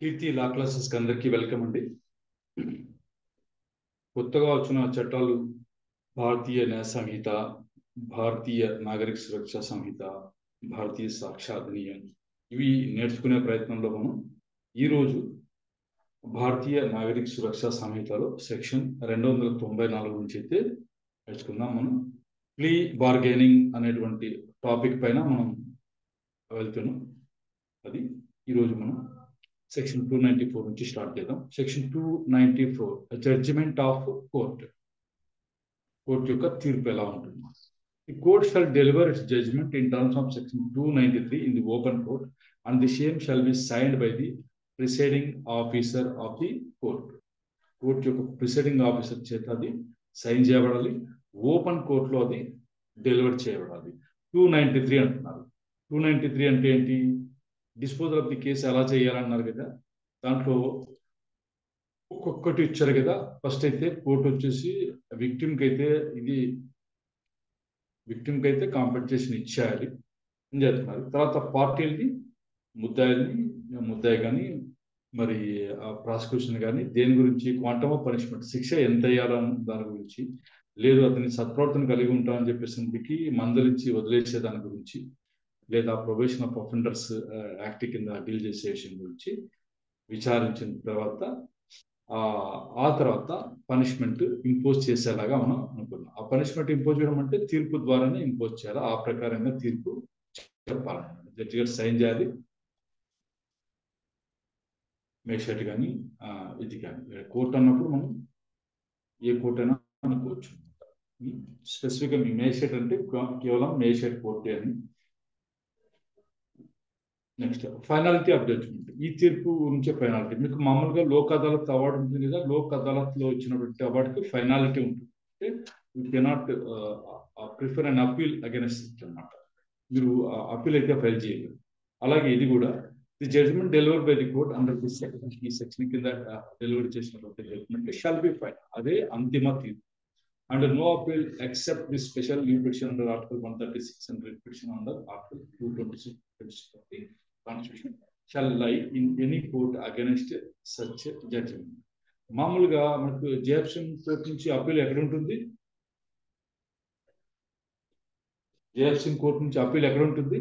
కీర్తి లా classes కి అందరికీ welcome అండి కొత్తగా వచ్చిన చట్టాలు భారతీయ న్యాయ సంహిత భారతీయ నాగరిక సురక్ష సంహిత భారతీయ సాక్ష్య అధినియం ఇవి నేర్చుకునే ప్రయత్నంలో మనం ఈరోజు భారతీయ నాగరిక సురక్ష సంహితలో సెక్షన్ రెండు వందల తొంభై నాలుగు నుంచి అయితే నేర్చుకుందాం మనం ప్లీ బార్గెనింగ్ అనేటువంటి టాపిక్ పైన మనం వెళ్తున్నాం అది ఈరోజు మనం సెక్షన్ టూ నైన్టీ ఫోర్ నుంచి స్టార్ట్ చేద్దాం section two ninety four judgement of court court యొక్క తీర్పు ఎలా ఉంటుంది the court shall deliver its judgement in terms of section two ninety three in the open court and the same shall be signed by the presiding officer of the court court యొక్క presiding officer చేత అది sign చేయబడాలి open కోర్టులో అది deliver చేయబడాలి two ninety three అంటున్నారు two ninety three అంటే ఏంటి డిస్పోజల్ ఆఫ్ ది కేసు ఎలా చేయాలన్నారు కదా దాంట్లో ఒక్కొక్కటి ఇచ్చారు కదా ఫస్ట్ అయితే కోర్టు వచ్చేసి విక్టిమ్కి అయితే ఇది విక్టిమ్కి అయితే కాంపెన్సేషన్ ఇచ్చేయాలి అని చెప్తున్నారు తర్వాత పార్టీలకి ముద్దాయిల్ని ముద్దాయి కానీ మరి ఆ ప్రాసిక్యూషన్ కానీ దేని గురించి క్వాంటమ్ ఆఫ్ పనిష్మెంట్ శిక్ష ఎంత వేయాలని దాని గురించి లేదు అతని సత్ప్రవర్తన కలిగి ఉంటామని చెప్పేసి మందలించి వదిలేసే దాని గురించి లేదా ప్రొబేషన్ ఆఫ్ అఫెండర్స్ యాక్ట్ కింద డీల్ చేసే విషయం గురించి విచారించిన తర్వాత ఆ తర్వాత పనిష్మెంట్ ఇంపోజ్ చేసేలాగా మనం అనుకున్నాం ఆ పనిష్మెంట్ ఇంపోజ్ చేయడం అంటే తీర్పు ద్వారానే ఇంపోజ్ చేయాలి ఆ ప్రకారంగా తీర్పు చెప్పాలన్నమాట జడ్జి గారు సైన్ చేయాలి మేషట్ కానీ ఇది కానీ కోర్టు అన్నప్పుడు మనం ఏ కోర్టు అయినా అనుకోవచ్చు స్పెసిఫిక్గా మీ మేషట్ అంటే కేవలం మేషట్ కోర్టు అని నెక్స్ట్ ఫైనాలిటీ ఆఫ్ జడ్జ్మెంట్ ఈ తీర్పు గురించి ఫైనాలిటీ మీకు మామూలుగా లోక్ అదాలత్ అవార్డు ఉంటుంది కదా లోక్ అదాలత్ లో వచ్చినటువంటి అవార్డుకి ఫైనాలిటీ ఉంటుంది అంటే you cannot prefer and appeal against అనమాట మీరు అపీల్ అయితే ఫైల్ చేయలేరు అలాగే ఇది కూడా the judgement deliver by the court under this section ఈ సెక్షన్ కింద డెలివరీ చేసినటువంటి జడ్జ్మెంట్ షాల్ బి ఫైన్ అదే అంతిమ తీర్పు and no appeal except the special leave petition under article one thirty six and writ petition under article two twenty six constitution shall lie in any court against such judgement మామూలుగా మనకు జేఎఫ్సన్ court నుంచి appeal ఎక్కడ ఉంటుంది జేఎఫ్సన్ court నుంచి appeal ఎక్కడ ఉంటుంది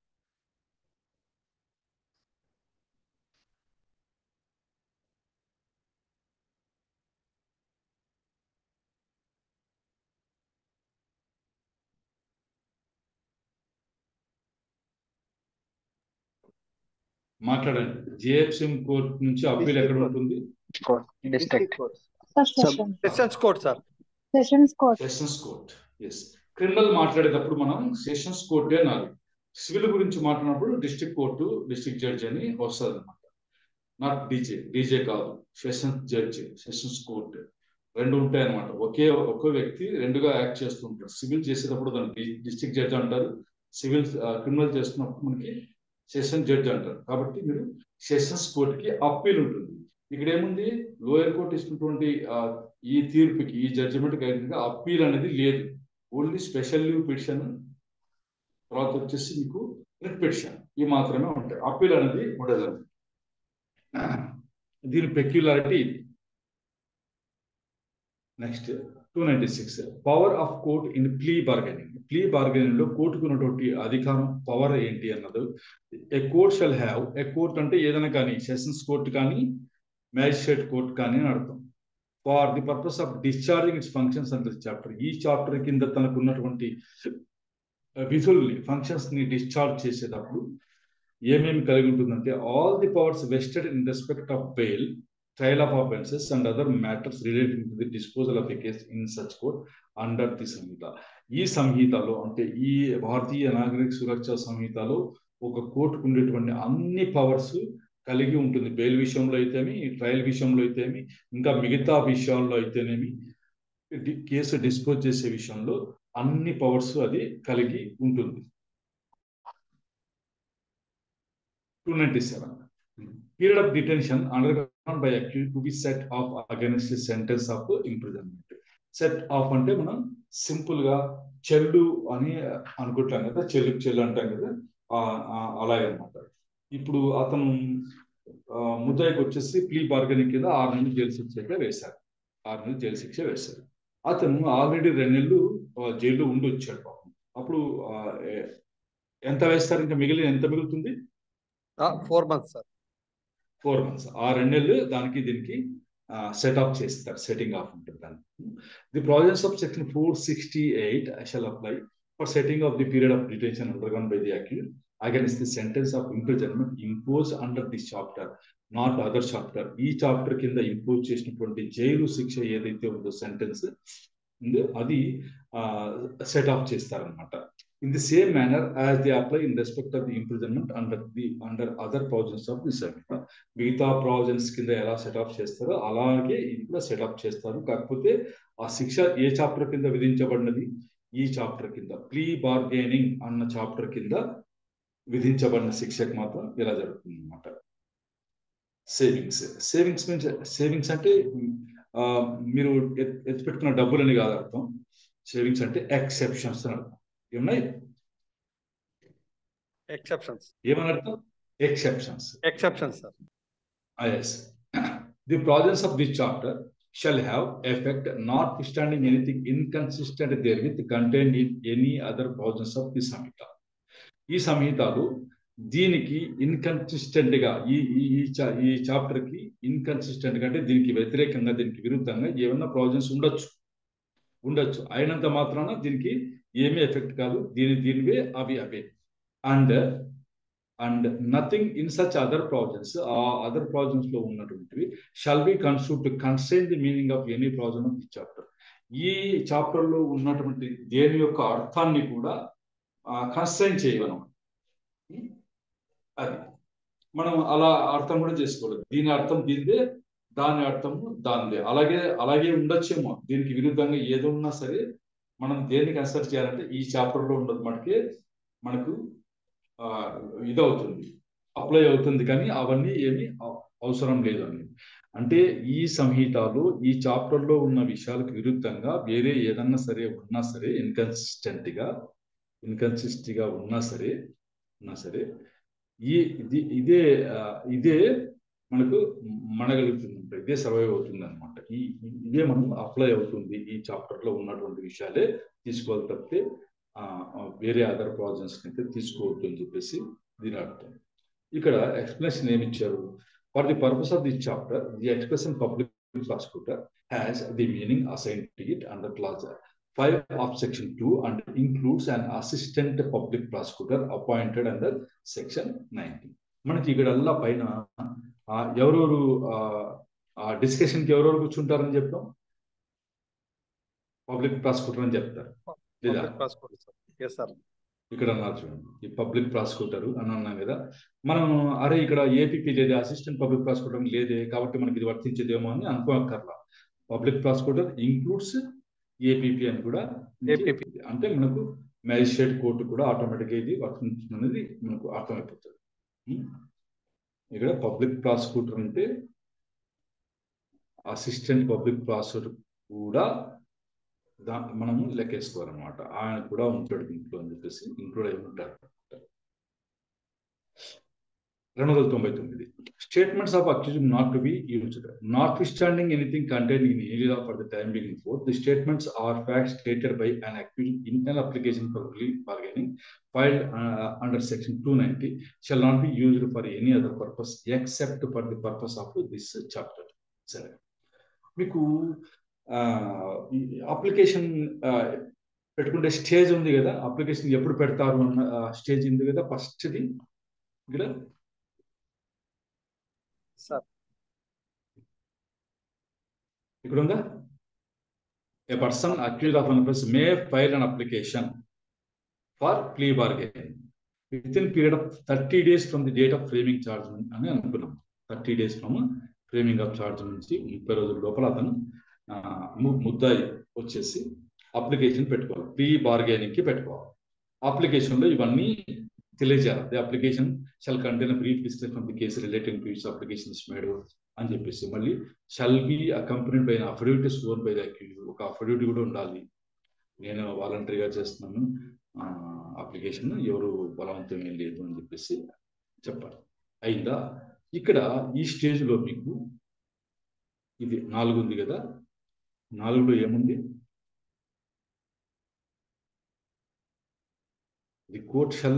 మాట్లాడండి జిఎఫ్సిఎం court నుంచి అప్పీల్ ఎక్కడ ఉంటుంది district sessions court sir sessions court sessions court yes criminal మాట్లాడేటప్పుడు మనం సెషన్స్ కోర్టే అనాలి సివిల్ గురించి మాట్లాడినప్పుడు డిస్ట్రిక్ట్ కోర్టు డిస్ట్రిక్ట్ జడ్జ్ అని వస్తుంది అనమాట నాట్ డీజే డీజే కాదు సెషన్స్ జడ్జ్ సెషన్స్ కోర్ట్ రెండు ఉంటాయి అనమాట ఒకే ఒకే వ్యక్తి రెండుగా యాక్ట్ చేస్తుంటారు సివిల్ చేసేటప్పుడు దాన్ని డిస్ట్రిక్ట్ జడ్జ్ అంటారు సివిల్ క్రిమినల్ చేస్తున్నప్పుడు మనకి సెషన్ జడ్జ్ అంటారు కాబట్టి మీరు సెషన్స్ కోర్టుకి అప్పీల్ ఉంటుంది ఇక్కడ ఏముంది లోయర్ కోర్టు ఇచ్చినటువంటి ఈ తీర్పుకి ఈ జడ్జిమెంట్ కలిగిన అప్పీల్ అనేది లేదు ఓన్లీ స్పెషల్ లీవ్ పిటిషన్ తర్వాత వచ్చేసి మీకు రిట్ పిటిషన్ ఈ మాత్రమే ఉంటాయి అప్పీల్ అనేది ఉండదు దీని పెక్యులారిటీ ఇది next two ninety six power of court in plea bargaining plea bargaining లో కోర్టుకు ఉన్నటువంటి అధికారం పవర్ ఏంటి అన్నది a court shall have a court అంటే ఏదైనా కానీ సెషన్స్ కోర్ట్ కానీ మ్యాజిస్ట్రేట్ కోర్ట్ కానీ అని అర్థం for the purpose of discharging its functions and chapter ఈ చాప్టర్ కింద తనకు ఉన్నటువంటి విధుల్ని ఫంక్షన్స్ ని డిశ్చార్జ్ చేసేటప్పుడు ఏమేమి కలిగి ఉంటుందంటే all the powers vested in respect of bail trial of offences and other matters relating to the disposal of a case in such court under the Sanhita ఈ సంహితలో అంటే ఈ భారతీయ నాగరిక సురక్ష సంహితలో ఒక కోర్టుకు ఉండేటువంటి అన్ని పవర్స్ కలిగి ఉంటుంది బెయిల్ విషయంలో అయితేమి ట్రయల్ విషయంలో అయితేమి ఇంకా మిగతా విషయాల్లో అయితేనేమి కేసు డిస్పోజ్ చేసే విషయంలో అన్ని పవర్స్ అది కలిగి ఉంటుంది two ninety seven period of detention under by accuse to be set off against sentence of imprisonment set off అంటే మనం సింపుల్ గా చెల్లు అని అనుకుంటాం కదా చెల్లు చెల్లు అంటాం కదా అలాగే అనమాట ఇప్పుడు అతను ముద్దాయికి వచ్చేసి ప్లీ బార్గెనింగ్ కింద ఆరు నెలలు జైలు శిక్ష అయితే వేశారు ఆరు నెలలు జైలు శిక్ష వేశారు అతను ఆల్రెడీ రెండు నెలలు జైల్లో ఉండి వచ్చాడు పాపం అప్పుడు ఎంత వేస్తారు ఇంకా మిగిలిన ఎంత మిగులుతుంది four months sir four months ఆ రెండు నెలలు దానికి దీనికి సెటప్ చేస్తారు సెట్టింగ్ ఆఫ్ ఉంటుంది దానికి the provisions of section four sixty eight I shall apply for setting off the period of detention undergone by the accuse against the sentence of imprisonment impose under this chapter not other chapter ఈ chapter కింద impose చేసినటువంటి jail శిక్ష ఏదైతే ఉందో sentence ఉందో అది set off చేస్తారనమాట in the same manner as the apply in respect of the imprisonment under the under other provisions of the Sanhita మిగతా ప్రావిజన్స్ కింద ఎలా సెట్ ఆఫ్ చేస్తారో అలాగే ఇది కూడా సెట్ ఆఫ్ చేస్తారు కాకపోతే ఆ శిక్ష ఏ చాప్టర్ కింద విధించబడినది ఈ చాప్టర్ కింద ప్లీ బార్గెనింగ్ అన్న చాప్టర్ కింద విధించబడిన శిక్షకు మాత్రం ఇలా జరుగుతుంది అనమాట సేవింగ్స్ సేవింగ్స్ మీన్స్ సేవింగ్స్ అంటే మీరు ఎత్తిపెట్టుకున్న డబ్బులని కాదు అర్థం సేవింగ్స్ అంటే ఎక్సెప్షన్స్ అని అర్థం ఏమున్నాయి ఎక్సెప్షన్స్ ఏమని అర్థం exceptions exceptions sir yes the provisions of this chapter shall have effect notwithstanding anything inconsistent therewith contained in any other provisions of the samhita ఈ సంహితాలు దీనికి ఇన్కన్సిస్టెంట్ గా ఈ ఈ ఈ చాప్టర్ కి ఇన్కన్సిస్టెంట్ గా అంటే దీనికి వ్యతిరేకంగా దీనికి విరుద్ధంగా ఏమన్నా ప్రావిజన్స్ ఉండొచ్చు ఉండొచ్చు అయినంత మాత్రాన దీనికి ఏమీ ఎఫెక్ట్ కాదు దీని దీనివే అవి అవే and and nothing in such other provisions ఆ అదర్ ప్రావిజన్స్ లో ఉన్నటువంటివి shall be construed to consign the meaning of any provision of the chapter ఈ చాప్టర్ లో ఉన్నటువంటి దేని యొక్క అర్థాన్ని కూడా కన్స్ట్రైన్ చేయవనం అది మనం అలా అర్థం కూడా చేసుకోలేదు దీని అర్థం దీనిదే దాని అర్థము దానిదే అలాగే అలాగే ఉండొచ్చేమో దీనికి విరుద్ధంగా ఏదో ఉన్నా సరే మనం దేన్ని కన్సిడర్ చేయాలంటే ఈ చాప్టర్ లో ఉన్నది మనకి మనకు ఇదవుతుంది అప్లై అవుతుంది కానీ అవన్నీ ఏమి అవసరం లేదు అని అంటే ఈ సంహితలో ఈ చాప్టర్ లో ఉన్న విషయాలకు విరుద్ధంగా వేరే ఏదన్నా సరే ఉన్నా సరే ఇన్కన్సిస్టెంట్ గా ఇన్కన్సిస్టెంట్ గా ఉన్నా సరే ఉన్నా సరే ఈ ఇది ఇదే ఇదే మనకు మనగలుగుతుంది ఇదే సర్వైవ్ అవుతుంది అనమాట ఈ ఇదే మనం అప్లై అవుతుంది ఈ చాప్టర్ లో ఉన్నటువంటి విషయాలే తీసుకోవాలి తప్పితే వేరే అదర్ ప్రావిజన్స్ అయితే తీసుకోవద్దు అని చెప్పేసి దీని అర్థం ఇక్కడ ఎక్స్ప్లెనేషన్ ఏమి ఇచ్చారు for the purpose of the chapter the expression public prosecutor has the meaning assign to it under clause five of section two and includes and assistant public prosecutor appointed under section nineteen మనకి ఇక్కడల్లా పైన ఎవరెవరు డిస్కషన్కి ఎవరెవరు కూర్చుంటారని చెప్తాం public prosecutor అని చెప్తారు లేదా ఇక్కడ అన్నారు చూడండి ఈ పబ్లిక్ ప్రాసిక్యూటర్ అని అన్నాం కదా మనం అరే ఇక్కడ ఏపీకి లేదే అసిస్టెంట్ పబ్లిక్ ప్రాసిక్యూటర్ లేదే కాబట్టి మనకి ఇది వర్తించేదేమో అని అనుకోక్కర్లా పబ్లిక్ ప్రాసిక్యూటర్ ఇంక్లూడ్స్ ఏపీపీ అని కూడా అంటే మనకు మ్యాజిస్ట్రేట్ కోర్టు కూడా ఆటోమేటిక్గా ఇది వర్తించడం అనేది మనకు అర్థమైపోతుంది ఇక్కడ పబ్లిక్ ప్రాసిక్యూటర్ అంటే అసిస్టెంట్ పబ్లిక్ ప్రాసిక్యూటర్ కూడా దా మనము లెక్కేసుకోవాలన్నమాట ఆయన కూడా ఉంటాడు ఇంట్లో అని చెప్పేసి ఇంక్లూడ్ అయి ఉంటారు రెండు వందల తొంభై తొమ్మిది statements of accuse not to be used notwithstanding anything contain in area for the time being force the statements are facts stated by an accuse in an application for bargaining filed uh, under section 290 shall not be used for any other purpose except for the purpose of this chapter సరే మీకు application పెట్టుకుంటే stage ఉంది కదా application ఎప్పుడు పెడతారు అన్న stage ఉంది కదా ఫస్ట్ది ఇక్కడ సార్ ఇక్కడ ఉందా a person accuse of an may file an application for plea bargain within period of thirty days from the date of framing charge అని అనుకున్నాం thirty days from framing of charge నుంచి ముప్పై రోజుల లోపల అతను ముద్దాయి వచ్చేసి అప్లికేషన్ పెట్టుకోవాలి ప్రీ బార్గెనింగ్ కి పెట్టుకోవాలి అప్లికేషన్ లో ఇవన్నీ తెలియజేయాలి the application shall contain brief description of the case relating to its applications made అని చెప్పేసి మళ్ళీ shall be accompanied by affidavit స్టోర్ బై ద అక్యూజ్ ఒక అఫిడవిట్ కూడా ఉండాలి నేను వాలంటరీగా చేస్తున్నాను అప్లికేషన్ ఎవరు బలవంతం ఏం లేదు అని చెప్పేసి చెప్పాలి అయిందా ఇక్కడ ఈ స్టేజ్లో మీకు ఇది నాలుగు ఉంది కదా నాలుగులో ఏముంది the court shall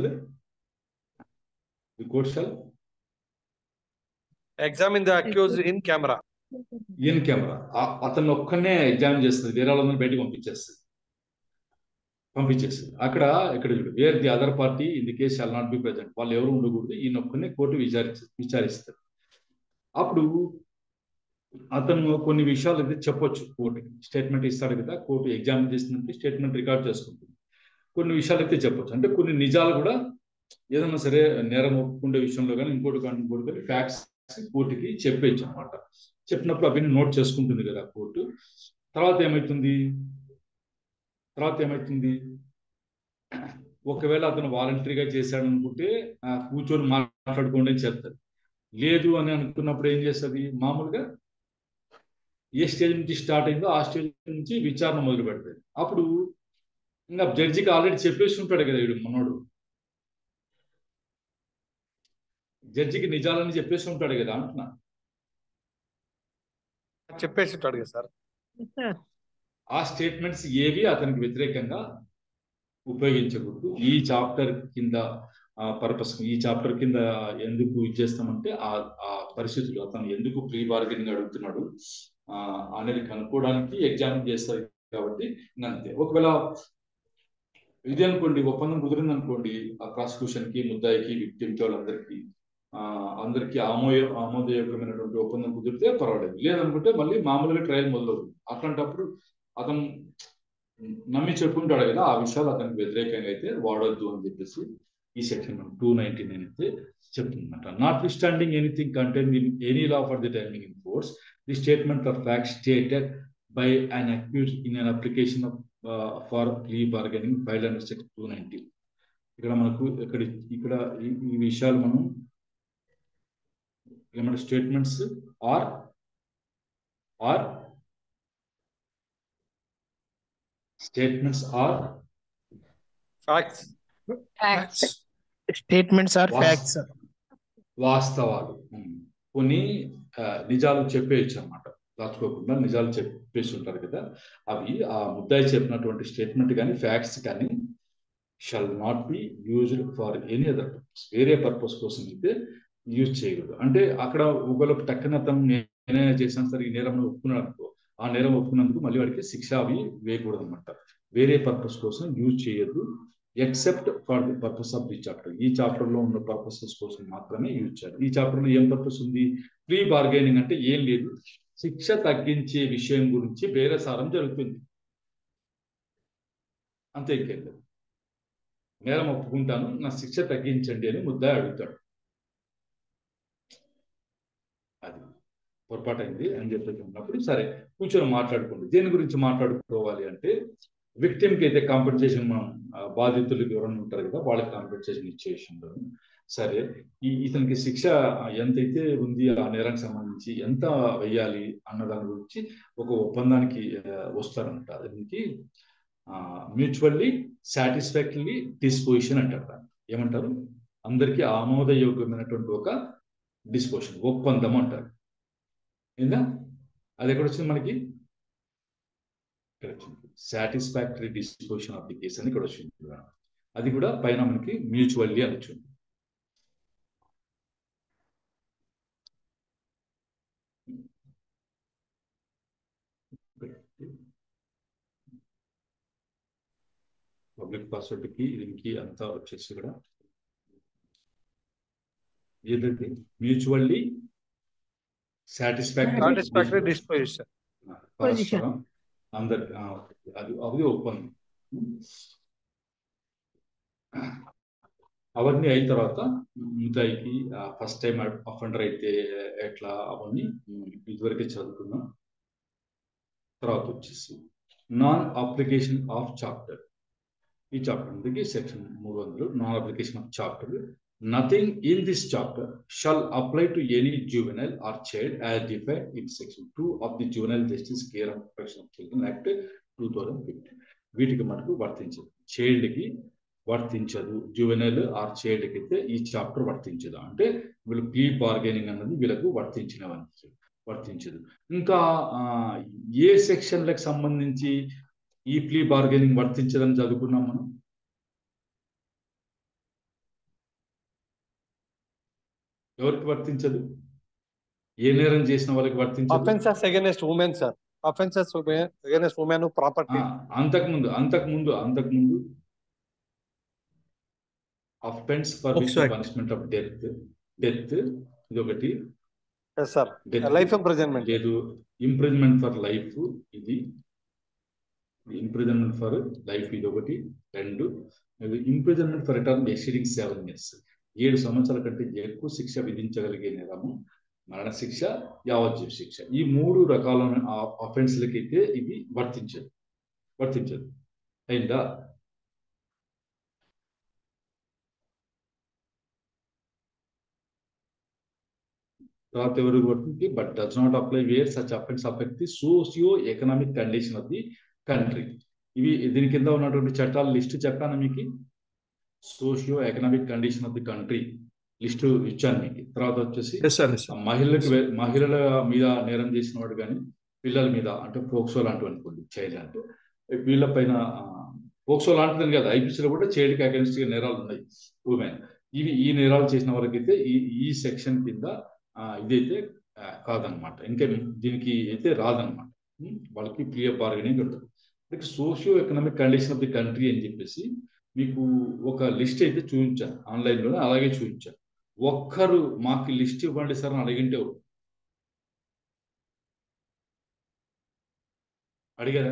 the court shall Examine the accused in camera. In camera అతను ఒక్కనే ఎగ్జామిన్ చేస్తుంది వేరే వాళ్ళందరూ బయటకు పంపించేస్తుంది పంపించేస్తుంది అక్కడ ఇక్కడ చూడు where the other party in the case shall not be present వాళ్ళు ఎవరు ఉండకూడదు ఈయన ఒక్కనే కోర్టు విచారించ విచారిస్తారు అప్పుడు అతను కొన్ని విషయాలు అయితే చెప్పొచ్చు కోర్టుకి స్టేట్మెంట్ ఇస్తాడు కదా కోర్టు ఎగ్జామిన్ చేసినప్పుడు స్టేట్మెంట్ రికార్డ్ చేసుకుంటుంది కొన్ని విషయాలు అయితే చెప్పొచ్చు అంటే కొన్ని నిజాలు కూడా ఏదైనా సరే నేరం ఒప్పుకుండే విషయంలో కానీ ఇంకోటి కానీ ఇంకోటి కానీ ఫ్యాక్ట్స్ కోర్టుకి చెప్పేయచ్చు అనమాట చెప్పినప్పుడు అవన్నీ నోట్ చేసుకుంటుంది కదా కోర్టు తర్వాత ఏమవుతుంది తర్వాత ఏమవుతుంది ఒకవేళ అతను వాలంటరీగా చేశాడు అనుకుంటే ఆ, కూర్చొని మాట్లాడుకోండి అని చెప్తారు లేదు అని అనుకున్నప్పుడు ఏం చేస్తుంది మామూలుగా ఏ స్టేజ్ నుంచి స్టార్ట్ అయిందో ఆ స్టేజ్ నుంచి విచారణ మొదలు పెడుతుంది అప్పుడు ఇంకా జడ్జికి ఆల్రెడీ చెప్పేసి ఉంటాడు కదా వీడు మనోడు జడ్జికి నిజాలని చెప్పేసి ఉంటాడు కదా అంటున్నా చెప్పేసి ఉంటాడు కదా సార్ ఆ స్టేట్మెంట్స్ ఏవి అతనికి వ్యతిరేకంగా ఉపయోగించకూడదు ఈ చాప్టర్ కింద పర్పస్ ఈ చాప్టర్ కింద ఎందుకు ఇచ్చేస్తామంటే ఆ ఆ పరిస్థితులు అతను ఎందుకు ప్రీ బార్గెనింగ్ అడుగుతున్నాడు ఆ అనేది కనుక్కోవడానికి ఎగ్జామిన్ చేస్తారు కాబట్టి ఇంకా అంతే ఒకవేళ ఇది అనుకోండి ఒప్పందం కుదిరింది అనుకోండి ఆ ప్రాసిక్యూషన్ కి ముద్దాయికి విక్టిమ్ కి వాళ్ళందరికీ ఆ అందరికీ ఆమోయ ఆమోదయోగ్యమైనటువంటి ఒప్పందం కుదిరితే పర్వాలేదు లేదనుకుంటే మళ్ళీ మామూలుగా ట్రయల్ మొదలవుతుంది అట్లాంటప్పుడు అతను నమ్మి చెప్పుకుంటాడు కదా ఆ విషయాలు అతనికి వ్యతిరేకంగా అయితే వాడొద్దు అని చెప్పేసి ఈ సెక్షన్ టూ నైన్టీ నైన్ అయితే చెప్తుందన్నమాట notwithstanding anything content in any law for the timing in force the statement of fact stated by an accuse in an application of for plea bargaining five under section two ninety ఇక్కడ మనకు ఇక్కడ ఇక్కడ ఈ- ఈ విషయాలు మనం ఏమంటే statements are are statements are facts Facts. Statements are Was- facts. sir. వాస్తవాలు ఉమ్. కొన్ని ఆ, నిజాలు చెప్పేయచ్చు అనమాట దాచుకోకుండా నిజాలు చెప్పేసి ఉంటారు కదా అవి ఆ ముద్దాయి చెప్పినటువంటి స్టేట్మెంట్ కానీ ఫ్యాక్ట్స్ కానీ shall not be used for any other purpose వేరే పర్పస్ కోసం అయితే యూజ్ చేయకూడదు అంటే అక్కడ ఒకవేళ టక్కన అతను నేనే చేశాను సరే ఈ నేరం ఒప్పుకున్నాడు అనుకో ఆ నేరం ఒప్పుకున్నందుకు మళ్ళీ వాడికి శిక్ష అవి వేయకూడదు అనమాట వేరే పర్పస్ కోసం యూజ్ చేయొద్దు except for the purpose of the chapter ఈ చాప్టర్ లో ఉన్న పర్పసెస్ కోసం మాత్రమే యూజ్ చేయాలి ఈ చాప్టర్ లో ఏం పర్పస్ ఉంది ప్రీ బార్గెనింగ్ అంటే ఏం లేదు శిక్ష తగ్గించే విషయం గురించి బేరసారం జరుగుతుంది అంతే ఇంకేం లేదు నేరం ఒప్పుకుంటాను నా శిక్ష తగ్గించండి అని ముద్దా అడుగుతాడు అది పొరపాటు అయింది అని చెప్పేసి ఉన్నప్పుడు సరే కూర్చొని మాట్లాడుకోండి దేని గురించి మాట్లాడుకోవాలి అంటే విక్టిమ్ కి అయితే కాంపెన్సేషన్ మనం ఆ, బాధితులకు ఎవరైనా ఉంటారు కదా వాళ్ళకి కాంపెన్సేషన్ ఇచ్చే విషయంలో సరే ఈ ఇతనికి శిక్ష ఎంతైతే ఉంది ఆ నేరానికి సంబంధించి ఎంత వెయ్యాలి అన్న దాని గురించి ఒక ఒప్పందానికి ఆ, వస్తారంట దీనికి మ్యూచువల్లీ సాటిస్ఫాక్టరీ డిస్పోజిషన్ అంటారు దాన్ని ఏమంటారు అందరికీ ఆమోదయోగ్యమైనటువంటి ఒక డిస్పోజిషన్ ఒప్పందం అంటారు ఏందా అది ఎక్కడ వచ్చింది మనకి ఇక్కడ వచ్చింది satisfactory disposition of the case అని ఇక్కడ వచ్చింది అది కూడా పైన మనకి మ్యూచువల్లీ అని వచ్చింది పబ్లిక్ పాస్వర్డ్ కి దీనికి అంతా వచ్చేసి కూడా ఏదంటే మ్యూచువల్లీ సాటిస్ఫాక్టరీ సాటిస్ఫాక్టరీ డిస్పోజిషన్ పరస్పరం అందరి ఆ, అది అది ఒప్పందం అవన్నీ అయిన తర్వాత ముద్దాయికి ఫస్ట్ టైం అఫెండర్ అయితే ఎట్లా అవన్నీ ఉమ్, ఇదివరకే చదువుకున్నాం తర్వాత వచ్చేసి నాన్ అప్లికేషన్ ఆఫ్ చాప్టర్ ఈ చాప్టర్ అందుకే సెక్షన్ మూడు వందలు non application of chapter nothing in this chapter shall apply to any juvenile or child as defined in section 2 of the juvenile justice care and protection of children act 2015 వీటికి మనకు వర్తించదు child కి వర్తించదు juvenile are child అయితే ఈ chapter వర్తించదు అంటే వీళ్ళు ప్లీ బార్గెనింగ్ అన్నది వీళ్ళకు వర్తించినవి వర్తించదు ఇంకా ఆ, ఏ సెక్షన్లకు సంబంధించి ఈ ప్లీ బార్గెనింగ్ వర్తించదని చదువుకున్నాం మనం ఎవరికి వర్తించదు ఏ నేరం చేసిన వాళ్ళకి వర్తించదు offences against women sir offences against women property ఆ, అంతకుముందు అంతకుముందు అంతకుముందు offence for which Poxo Act. Punishment of death death ఇది ఒకటి yes sir Death. Life imprisonment లేదు ఇంప్రిజన్మెంట్ ఫర్ లైఫ్ ఇది ఇంప్రిజన్మెంట్ ఫర్ లైఫ్ ఇది ఒకటి రెండు imprisonment for return exceeding seven years ఏడు సంవత్సరాల కంటే ఎక్కువ శిక్ష విధించగలిగే నేరము మరణ శిక్ష యావజ్జీవ శిక్ష ఈ మూడు రకాలైన అఫెన్స్లకైతే ఇది వర్తించదు వర్తించదు అయిందా తర్వాత ఎవరు వర్తించి but does not apply where such offence affect the socio economic condition of the country ఇవి దీని కింద ఉన్నటువంటి చట్టాల లిస్ట్ చెప్పాను మీకు socio economic condition of the country list ఇచ్చాను మీకు తర్వాత వచ్చేసి ఎస్ సార్ ఎస్ ఆ మహిళలకు వే- మహిళల మీద నేరం చేసిన వాడు కానీ పిల్లల మీద అంటే పోక్సో లాంటివి అనుకోండి చైల్డ్ అంటే వీళ్ళ పైన పోక్సో లాంటిదని కాదు ఐపీసీలో కూడా చైల్డ్కి అగేన్స్ట్ నేరాలు ఉన్నాయి ఉమెన్ ఇవి ఈ నేరాలు చేసిన వారికైతే ఈ ఈ సెక్షన్ కింద ఆ, ఇదైతే ఆ, కాదనమాట ఇంకా దీనికి అయితే రాదనమాట ఉం? వాళ్ళకి క్లియర్ బార్గెనింగ్ ఉంటుంది అంటే socio economic condition of the country అని చెప్పేసి మీకు ఒక లిస్ట్ అయితే చూపించాను ఆన్లైన్లోనే అలాగే చూపించాను ఒక్కరు మాకు లిస్ట్ ఇవ్వండి సార్ అని అడిగింటే ఎవరు? అడిగారా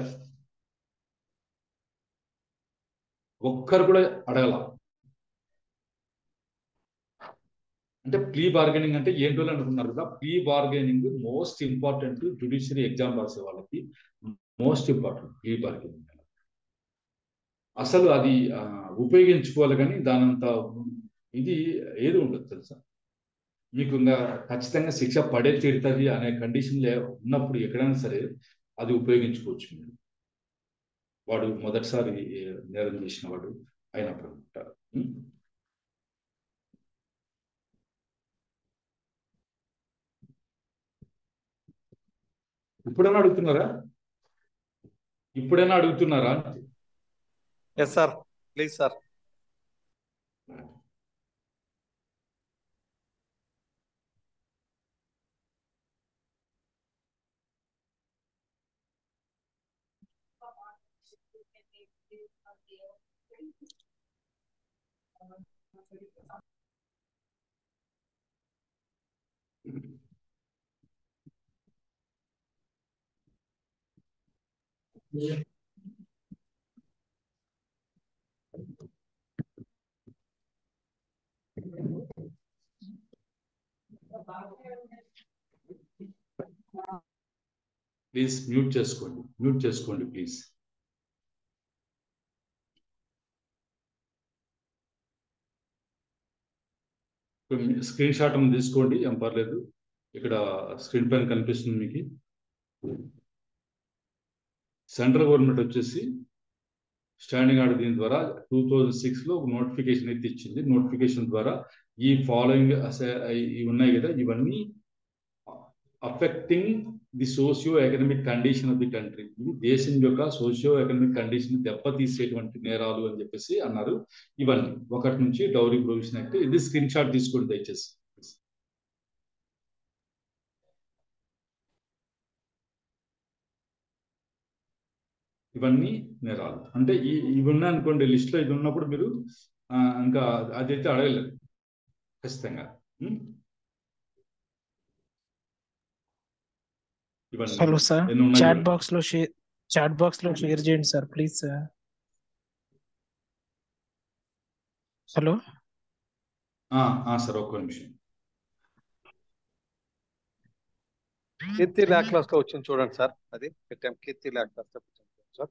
ఒక్కరు కూడా అడగల అంటే ప్లీ బార్గెనింగ్ అంటే ఏంటో అనుకున్నారు కదా plea bargaining most important judiciary exam రాసే వాళ్ళకి మోస్ట్ ఇంపార్టెంట్ ప్లీ బార్గెనింగ్ అసలు అది ఆ, ఉపయోగించుకోవాలి కానీ దానంత ఇది ఏది ఉండదు తెలుసా మీకు ఇంకా ఖచ్చితంగా శిక్ష పడే తీరుతుంది అనే కండిషన్ ఉన్నప్పుడు ఎక్కడైనా సరే అది ఉపయోగించుకోవచ్చు మీరు వాడు మొదటిసారి నేరం చేసిన వాడు అయినప్పుడు అనమాట ఉం? ఇప్పుడైనా అడుగుతున్నారా ఇప్పుడైనా అడుగుతున్నారా yes sir please sir please mute చేసుకోండి మ్యూట్ చేసుకోండి ప్లీజ్ స్క్రీన్ షాట్ ఉంది తీసుకోండి ఏం పర్లేదు ఇక్కడ స్క్రీన్ పైన కనిపిస్తుంది మీకు సెంట్రల్ గవర్నమెంట్ వచ్చేసి స్టాండింగ్ ఆర్డర్ దీని ద్వారా టూ థౌజండ్ సిక్స్ లో నోటిఫికేషన్ అయితే ఇచ్చింది నోటిఫికేషన్ ద్వారా ఈ ఫాలోయింగ్ ఇవి ఉన్నాయి కదా ఇవన్నీ affecting the socio economic condition of the country ఇది దేశం యొక్క సోషియో ఎకనామిక్ కండిషన్ దెబ్బతీసేటువంటి నేరాలు అని చెప్పేసి అన్నారు ఇవన్నీ ఒకటి నుంచి డౌరీ ప్రొవిజన్ యాక్ట్ ఇది స్క్రీన్ షాట్ తీసుకోండి దయచేసి ఇవన్నీ నేరాలు అంటే ఈ ఇవి ఉన్నాయి అనుకోండి లిస్ట్ లో ఇది ఉన్నప్పుడు మీరు ఆ, ఇంకా అదైతే అడగలేదు ఖచ్చితంగా ఉం? ఇవన్నీ హలో సార్ ఎన్ని ఉన్నాయి చాట్ చూడండి. బాక్స్ లో షేర్ చాట్ బాక్స్ లో షేర్ చేయండి సార్ ప్లీజ్ సార్ హలో ఆ, ఆ, సార్ ఒక్క నిమిషం కీర్తి ల్యాక్ క్లాస్ లో వచ్చింది చూడండి సార్ అది పెట్టాం కీర్తి ల్యాక్ క్లాస్ లో పెట్టాం సార్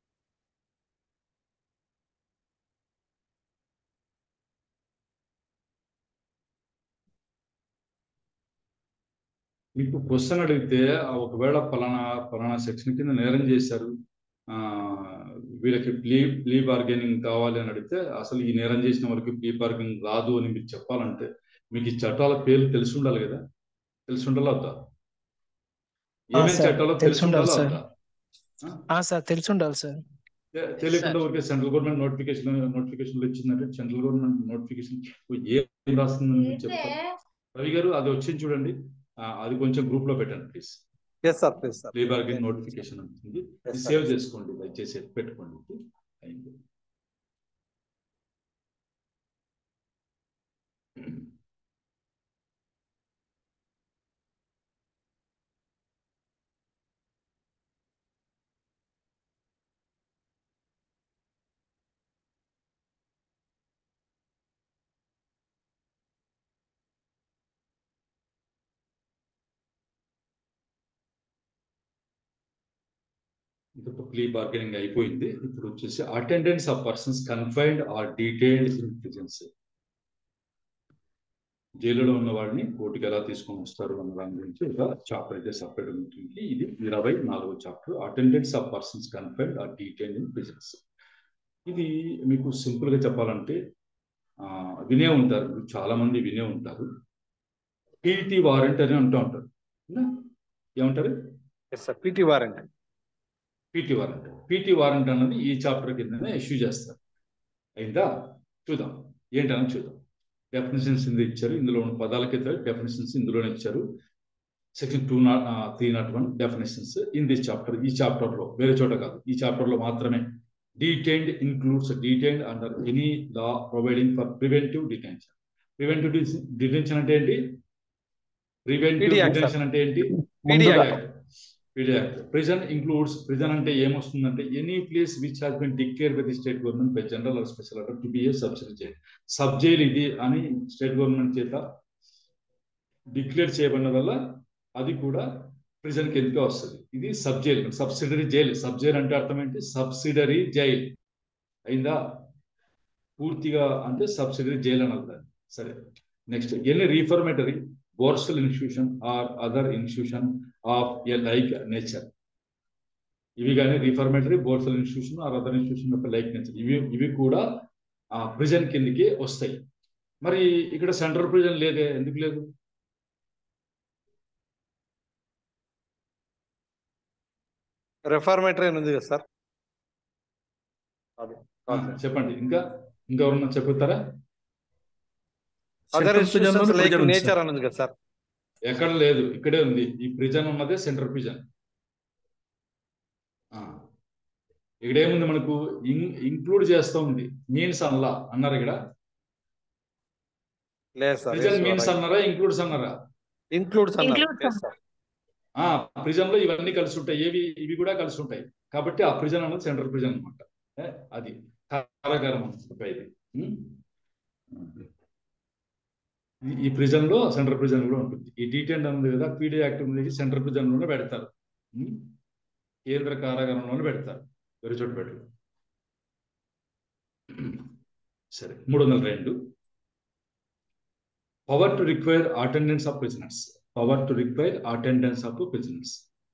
మీకు క్వశ్చన్ అడిగితే ఆ ఒకవేళ పలానా పలానా సెక్షన్ కింద నేరం చేశారు ఆ వీళ్ళకి ప్లీ ప్లీ బార్గెనింగ్ కావాలి అని అడిగితే అసలు ఈ నేరం చేసిన వాళ్ళకి ప్లీ బార్గెనింగ్ రాదు అని మీరు చెప్పాలంటే మీకు ఈ చట్టాల పేర్లు తెలిసి ఉండాలి కదా తెలిసి ఉండాలా వద్దా ఏమేమి సార్, చట్టాలో తెలిసి తెలిసి ఉండాలా ఉండాలి, వద్దా ఆ సార్ తెలిసి ఉండాలి సార్ తె- తెలియకుండా ఊరికే సెంట్రల్ గవర్నమెంట్ నోటిఫికేషన్ నోటిఫికేషన్లు ఇచ్చిందంటే సెంట్రల్ గవర్నమెంట్ నోటిఫికేషన్ ఏం రాస్తుందని మీరు చెప్తారు రవి గారు అది వచ్చింది చూడండి ఆ, అది కొంచెం గ్రూప్ లో పెట్టండి please yes sir please sir plea bargain notification ఉంటుంది Yes, ఇది sir. సేవ్ చేసుకోండి దయచేసి పెట్టుకోండి అయింది ఇప్పుడు ప్లీ బార్గెనింగ్ అయిపోయింది ఇప్పుడు వచ్చేసి attendance of persons confined or detailed in prisons జైలులో ఉన్న వాడిని కోర్టుకి ఎలా తీసుకొని వస్తారు అన్న దాని గురించి ఒక చాప్టర్ అయితే సపరేట్ ఉంటుంది ఇది ఇరవై నాలుగో chapter attendance of persons confined or detailed in prisons ఇది మీకు సింపుల్ గా చెప్పాలంటే ఆ, వినే ఉంటారు మీరు చాలా మంది వినే ఉంటారు పీటీ వారెంట్ అని అంటూ ఉంటారు అవునా? ఏమంటారు yes sir PT warrant PT warrant PT warrant అన్నది ఈ చాప్టర్ కిందనే ఇష్యూ చేస్తారు అయిందా చూద్దాం ఏంటని చూద్దాం డెఫినేషన్స్ ఇందులో ఇచ్చారు ఇందులో ఉన్న పదాలకైతే డెఫినేషన్స్ ఇందులోనే ఇచ్చారు section two naught three naught one definitions in this chapter ఈ చాప్టర్ లో వేరే చోట కాదు ఈ చాప్టర్ లో మాత్రమే detained includes detained under any law providing for preventive detention preventive detention అంటే ఏంటి preventive PD Act, sir. Detention అంటే ఏంటి PD ముందుగా Act. PD Act. Prison includes prison అంటే ఏమొస్తుందంటే any place which has been declare by the state government by general or special order to be a subsidy jail sub jail ఇది అని state government చేత declare చేయబడిన వల్ల అది కూడా prison కిందకే వస్తుంది ఇది sub jail subsidiary jail sub jail అంటే అర్థం ఏంటి సబ్సిడరీ జైల్ అయిందా పూర్తిగా అంటే సబ్సిడరీ జైల్ అని అర్థం సరే next any reformatory borstal institution or other institution of a like nature ఇవి కానీ reformatory borstal institution or other institution యొక్క లైక్ నేచర్ ఇవి ఇవి కూడా ఆ ప్రిజన్ కిందకి వస్తాయి మరి ఇక్కడ సెంట్రల్ ప్రిజన్ లేదే ఎందుకు లేదు రెఫార్మేటరీ అని ఉంది కదా సార్ అదే ఆ, చెప్పండి ఇంకా ఇంకా ఎవరన్నా చెప్తారా అదర్ Central prison ఇన్స్టిట్యూషన్స్ లోనే లైక్ prison ఉంది నేచర్ సార్. అని ఉంది కదా సార్ ఎక్కడ లేదు ఇక్కడే ఉంది ఈ ప్రిజన్ ఉన్నదే సెంట్రల్ ప్రిజన్ ఇక్కడ ఏముంది మనకు ఇంక్లూడ్ చేస్తూ ఉంది మీన్స్ అన్లా అన్నారు ఇక్కడ లేదు సార్ ప్రిజన్ మీన్స్ అన్నారా ఇంక్లూడ్స్ అన్నారా ఇంక్లూడ్స్ అన్నారు Includes Yes, sir. ఆ ప్రిజన్ లో ఇవన్నీ కలిసి ఉంటాయి ఏవి ఇవి కూడా కలిసి ఉంటాయి కాబట్టి ఆ ప్రిజన్ అన్నది సెంట్రల్ ప్రిజన్ అనమాట అది కారాగారం అన్నమాట ఇది ఉం? ఈ- ఈ ప్రిజన్ లో సెంట్రల్ ప్రిజన్ కూడా ఉంటుంది ఈ డీటెయిల్ ఉంది కదా పీడీ యాక్ట్ ఉంది సెంట్రల్ ప్రిజన్ లోనే పెడతారు ఉం? కేంద్ర కారాగారంలోనే పెడతారు వేరే చోట పెట్టరు సరే మూడు వందల రెండు power to require attendance of prisoners power to require attendance of prisoners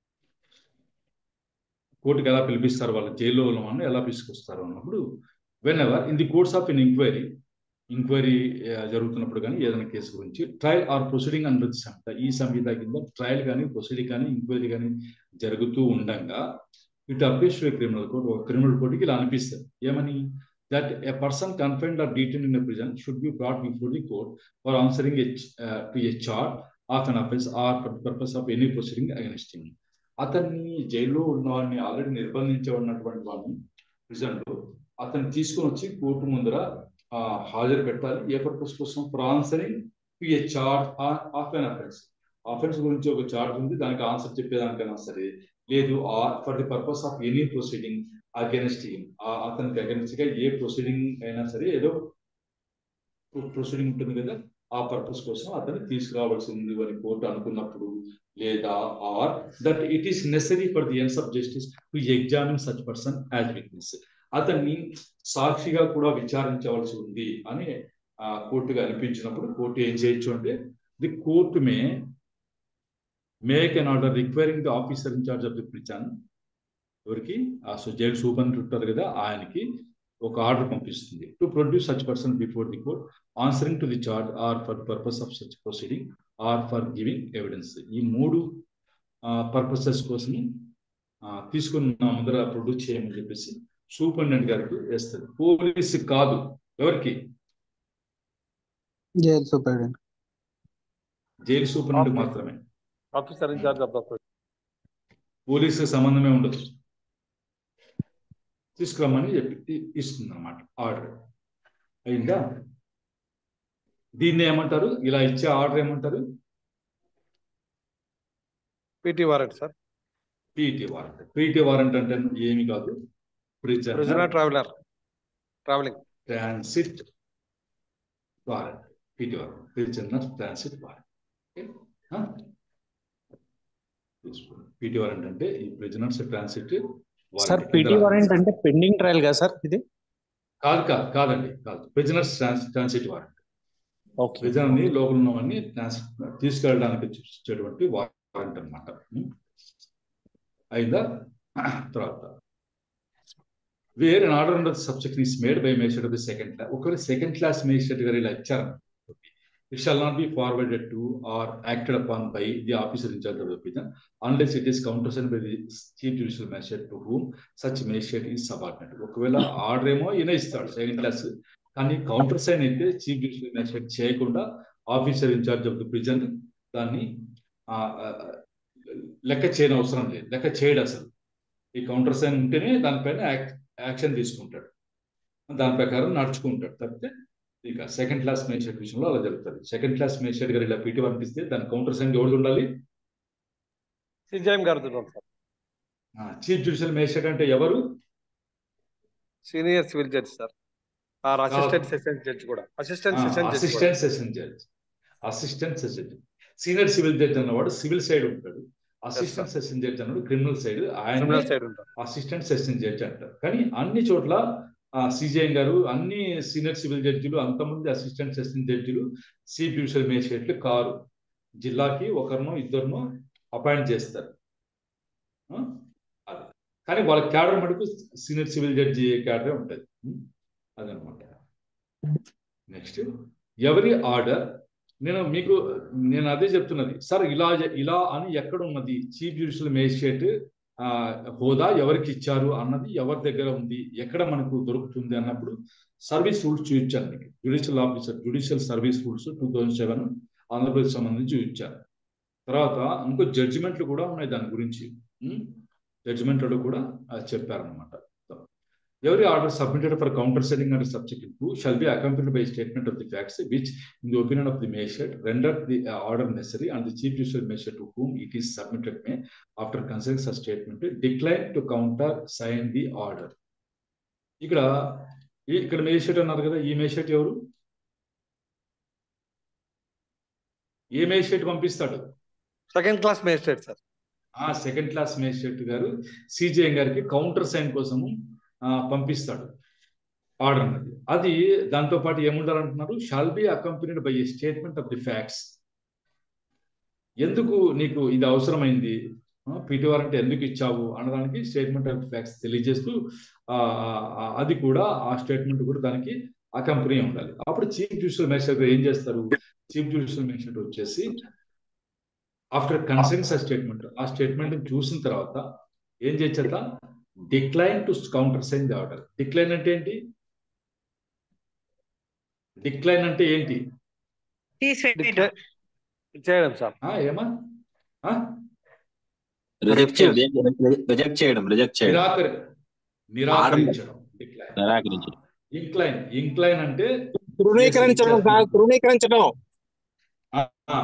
కోర్టుకి ఎలా పిలిపిస్తారు వాళ్ళు జైల్లో ఉన్న వాళ్ళని ఎలా తీసుకొస్తారు అన్నప్పుడు whenever in the course of in enquiry enquiry జరుగుతున్నప్పుడు కానీ ఏదైనా కేసు గురించి trial or proceeding under the Sanhita ఈ సంహిత కింద ట్రయల్ కానీ ప్రొసీడింగ్ కానీ ఎంక్వైరీ కానీ జరుగుతూ ఉండగా it applies to criminal court ఒక క్రిమినల్ కోర్టుకి ఇలా అనిపిస్తుంది ఏమని that a person confined or detain in prison should be brought before the court for answering to a charge of an offence or purpose of any proceeding against him అతన్ని జైల్లో ఉన్న వాడిని already నిర్బంధించబడినటువంటి వాడిని prison లో అతన్ని తీసుకొని వచ్చి court ముందర ఆ, హాజరు పెట్టాలి ఏ పర్పస్ కోసం for answering to a charge of an offence offence గురించి ఒక చార్ట్ ఉంది దానికి ఆన్సర్ చెప్పేదానికైనా సరే లేదు for the purpose of any proceeding against him అతనికి అగెన్స్ట్ గా ఏ ప్రొసీడింగ్ అయినా సరే ఏదో ప్రొసీడింగ్ ఉంటుంది కదా ఆ పర్పస్ కోసం అతన్ని తీసుకురావాల్సింది అని కోర్టు అనుకున్నప్పుడు లేదా or that it is necessary for the ends of justice to examine such person as witness అతన్ని సాక్షిగా కూడా విచారించవలసి ఉంది అని ఆ కోర్టుగా అనిపించినప్పుడు కోర్టు ఏం చేయొచ్చు అంటే the court may make an order requiring the officer in charge of the prison ఎవరికి ఆ జైలు సూపరింటెండెంట్ ఉంటారు కదా ఆయనకి ఒక ఆర్డర్ పంపిస్తుంది to produce such person before the court answering to the charge or for purpose of such proceeding or for giving evidence ఈ మూడు purposes కోసం తీసుకుని నా ముందర ప్రొడ్యూస్ చేయమని చెప్పేసి సూపరింటెండెంట్ గారికి వేస్తుంది పోలీసు కాదు ఎవరికి జైలు సూపరింటెండెంట్ జైలు సూపరింటెండెంట్ మాత్రమే ఆఫీసర్ ఇన్ఛార్జ్ ఆఫ్ ద పోలీసుకి సంబంధమే ఉండదు తీసుకురమ్మని చెప్పి ఇస్తుంది అనమాట ఆర్డర్ అయిందా దీన్ని ఏమంటారు ఇలా ఇచ్చే ఆర్డర్ ఏమంటారు PT warrant sir PT warrant PT warrant అంటే ఏమి కాదు prisoner traveller travelling transit warrant PT warrant prisoner transit warrant PT warrant అంటే ఈ prisoners transit sir PT warrant అంటే పెండింగ్ ట్రయల్ కదా సార్ ఇది కాదు కాదు కాదండి కాదు ప్రిజనర్స్ ట్రాన్సిట్ వారెంట్ ఓకే ప్రజల్ని లోపల ఉన్నవన్నీ ట్రాన్స్- తీసుకెళ్ళడానికి ఇచ్చేటువంటి వారెంట్ అనమాట అయిందా తర్వాత where an order under subject is made by measure of the second class ఒకవేళ సెకండ్ క్లాస్ మేజిస్ట్రేట్ గారు ఇలా ఇచ్చారు it shall not be forwarded to or acted upon by the officer in charge of the prison unless it is countersigned by the chief judicial magistrate to whom such magistrate is subordinate ఒకవేళ order ఏమో ఈయన ఇస్తాడు second class కానీ counter sign అయితే chief judicial magistrate చేయకుండా officer in charge of the prison దాన్ని ఆ, ఆ, లెక్క చేయని అవసరం లేదు లెక్క చేయడు అసలు ఈ కౌంటర్ సైన్ ఉంటేనే దానిపైన యాక్- యాక్షన్ తీసుకుంటాడు దాని ప్రకారం నడుచుకుంటాడు తప్పితే ఇక సెకండ్ క్లాస్ మేజిస్ట్రేట్ విషయంలో అలా జరుగుతుంది సెకండ్ క్లాస్ మేజిస్ట్రేట్ గారు ఇలా పీటీ పంపిస్తే దాని కౌంటర్ సైన్ ఎవరు ఉండాలి సిజాయిం గారు చూడండి సార్ చీఫ్ జ్యుడిషియల్ మేజిస్ట్రేట్ అంటే ఎవరు senior civil judge sir or assistant session judge కూడా assistant session judge assistant session judge assistant session judge senior civil judge అన్నవాడు సివిల్ సైడ్ ఉంటాడు అసిస్టెంట్ సెషన్ జడ్జ్ అన్నాడు క్రిమినల్ సైడ్ ఆయన criminal side ఉంటారు assistant session judge అంటారు కానీ అన్ని చోట్ల సిజిఐ గారు అన్ని సీనియర్ సివిల్ జడ్జిలు అంతమంది అసిస్టెంట్ సెషన్ జడ్జిలు చీఫ్ జ్యుడిషియల్ మేజిస్ట్రేట్లు కారు జిల్లాకి ఒకరినో ఇద్దరునో అపాయింట్ చేస్తారు ఆ? అది కానీ వాళ్ళ క్యాడర్ మటుకు సీనియర్ సివిల్ జడ్జి క్యాడరే ఉంటుంది ఉం? అదనమాట నెక్స్ట్ ఎవరి ఆర్డర్ నేను మీకు నేను అదే చెప్తున్నది సార్ ఇలా ఇలా అని ఎక్కడ ఉన్నది చీఫ్ జ్యుడిషియల్ మేజిస్ట్రేట్ ఆ, హోదా ఎవరికి ఇచ్చారు అన్నది ఎవరి దగ్గర ఉంది ఎక్కడ మనకు దొరుకుతుంది అన్నప్పుడు సర్వీస్ రూల్స్ చూపించాను మీకు judicial officer judicial service rules two thousand seven Andhra Pradesh సంబంధించి చూపించాను తర్వాత ఇంకో జడ్జిమెంట్లు కూడా ఉన్నాయి దాని గురించి జడ్జిమెంట్లో కూడా చెప్పారనమాట Every order submitted for counter setting under subject 2 shall be accompanied by a statement of the facts, which, in the opinion of the magistrate, rendered the uh, order necessary, and the chief judicial magistrate to whom it is submitted may, after considering such statement, decline to counter sign the order. ఇక్కడ ఈ- ఇక్కడ magistrate అన్నారు కదా ఈ magistrate ఎవరు ఏ magistrate పంపిస్తాడు second class magistrate sir ఆ సెకండ్ క్లాస్ మేజిస్ట్రేట్ గారు సిజిఐ గారికి కౌంటర్ సైన్ కోసము ఆ, పంపిస్తాడు ఆర్డర్ అన్నది అది దాంతో పాటు ఏముండాలంటున్నారు shall be accompanied by a statement of the facts ఎందుకు నీకు ఇది అవసరమైంది పీటీ వారంటే ఎందుకు ఇచ్చావు అనడానికి స్టేట్మెంట్ ఆఫ్ ఫ్యాక్ట్స్ తెలియజేస్తూ ఆ, ఆ, అది కూడా ఆ స్టేట్మెంట్ కూడా దానికి అకంపెనీ ఉండాలి అప్పుడు చీఫ్ జ్యుడిషియల్ మేజిస్ట్రేట్ ఏం చేస్తారు చీఫ్ జ్యుడిషియల్ మేజిస్ట్రేట్ వచ్చేసి ఆఫ్టర్ కన్సెన్స్ ఆ స్టేట్మెంట్ ఆ స్టేట్మెంట్ చూసిన తర్వాత ఏం చేసేట decline to counter sign the order decline అంటే ఏంటి డిక్లైన్ అంటే ఏంటి తీసివేయడం చేయడం సార్ ఆ, ఏమా ఆ? రిజెక్ట్ చేయడం రిజెక్ట్ చేయడం రిజెక్ట్ చేయడం నిరాకరి నిరాకరించడం డిక్లైన్ నిరాకరించడం ఇంక్లైన్ ఇంక్లైన్ అంటే తృణీకరించడం కాదు తృణీకరించడం ఆ, ఆ.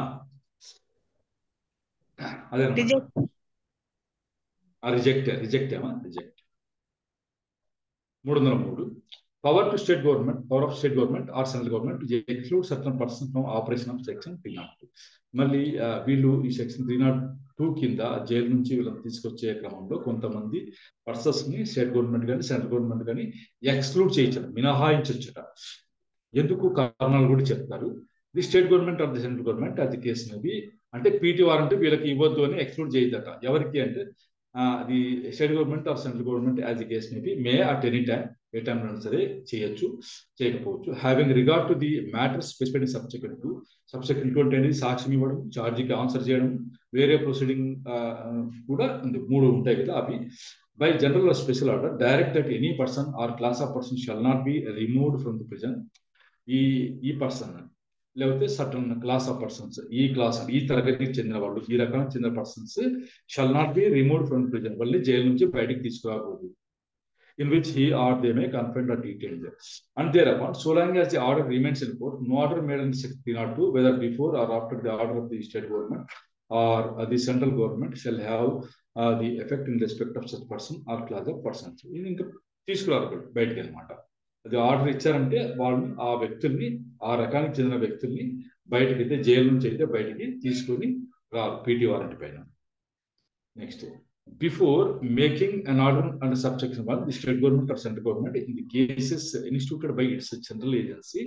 అదే Reject. రిజెక్ట్ రిజెక్ట్ ఏమా రిజెక్ట్ మూడు వందల మూడు power to state government power of state government or central government exclude certain person from operation of section three not two మళ్ళీ ఆ, వీళ్ళు ఈ సెక్షన్ త్రీ నాట్ టూ కింద జైలు నుంచి వీళ్ళని తీసుకొచ్చే క్రమంలో కొంతమంది పర్సన్స్ ని స్టేట్ గవర్నమెంట్ కానీ సెంట్రల్ గవర్నమెంట్ కానీ ఎక్స్క్లూడ్ చేయించడం మినహాయించొచ్చట ఎందుకు కారణాలు కూడా చెప్తారు the state government or the central government అది కేసు మేబీ అంటే పీటీ వారంటే వీళ్ళకి ఇవ్వద్దు అని ఎక్స్క్లూడ్ చేయదట ఎవరికి అంటే the state government or central government as the case maybe may at any time ఏ టైం సరే చేయొచ్చు చేయకపోవచ్చు having regard to the matter specified subject to subject to అంటే సాక్ష్యం ఇవ్వడం ఛార్జీకి ఆన్సర్ చేయడం వేరే ప్రొసీడింగ్ కూడా ఉంది మూడు ఉంటాయి కదా అవి by general special order direct that any person or class of person shall not be removed from the prison ఈ ఈ పర్సన్ లేకపోతే సటన్ క్లాస్ ఆఫ్ పర్సన్స్ ఈ క్లాస్ ఈ తరగతికి చెందిన వాళ్ళు ఈ రకానికి చెందిన persons shall not be removed from prison మళ్ళీ జైలు నుంచి బయటికి తీసుకురాకూడదు in which he or they may confine or detailed and there upon so long as the order remains in court no order made in three not two whether before or after the order of the state government or the central government shall have the effect in respect of such person or class of persons ఇది ఇంకా తీసుకురాకూడదు బయటికి అనమాట అది order ఇచ్చారంటే వాళ్ళని ఆ వ్యక్తుల్ని ఆ రకానికి చెందిన వ్యక్తుల్ని బయటకి అయితే జైలు నుంచి అయితే బయటికి తీసుకొని రారు పీటీ వారెంట్ పైన next before making an order under subjection one the state government or central government in the cases instituted by its central agency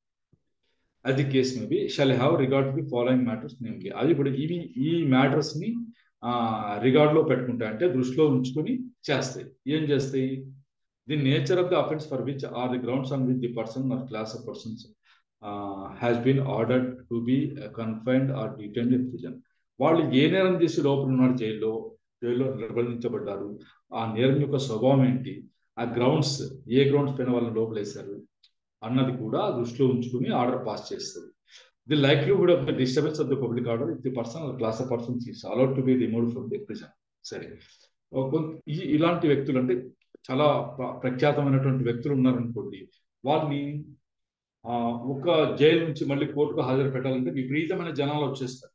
అది case maybe shall have regard the following matters namely అది ఇప్పుడు ఇవి ఈ matters ని regard లో పెట్టుకుంటాయి అంటే దృష్టిలో ఉంచుకొని చేస్తాయి ఏం చేస్తాయి the nature of the offence for which or the grounds on which the person or class of persons has been ordered to be confined or detained in prison వాళ్ళు ఏ నేరం చేసి లోపల ఉన్నారు జైల్లో జైల్లో నిర్బంధించబడ్డారు ఆ నేరం యొక్క స్వభావం ఏంటి ఆ గ్రౌండ్స్ ఏ గ్రౌండ్స్ పైన వాళ్ళని లోపలేశారు అన్నది కూడా దృష్టిలో ఉంచుకుని ఆర్డర్ పాస్ చేస్తుంది the likelihood of the disturbance of the public order if the person class of persons is allowed to be remove from the prison సరే ఇలాంటి వ్యక్తులు అంటే చాలా ప్రఖ్యాతమైనటువంటి వ్యక్తులు ఉన్నారనుకోండి వాళ్ళని ఒక జైలు నుంచి మళ్ళీ కోర్టుకు హాజరు పెట్టాలంటే విపరీతమైన జనాలు వచ్చేస్తారు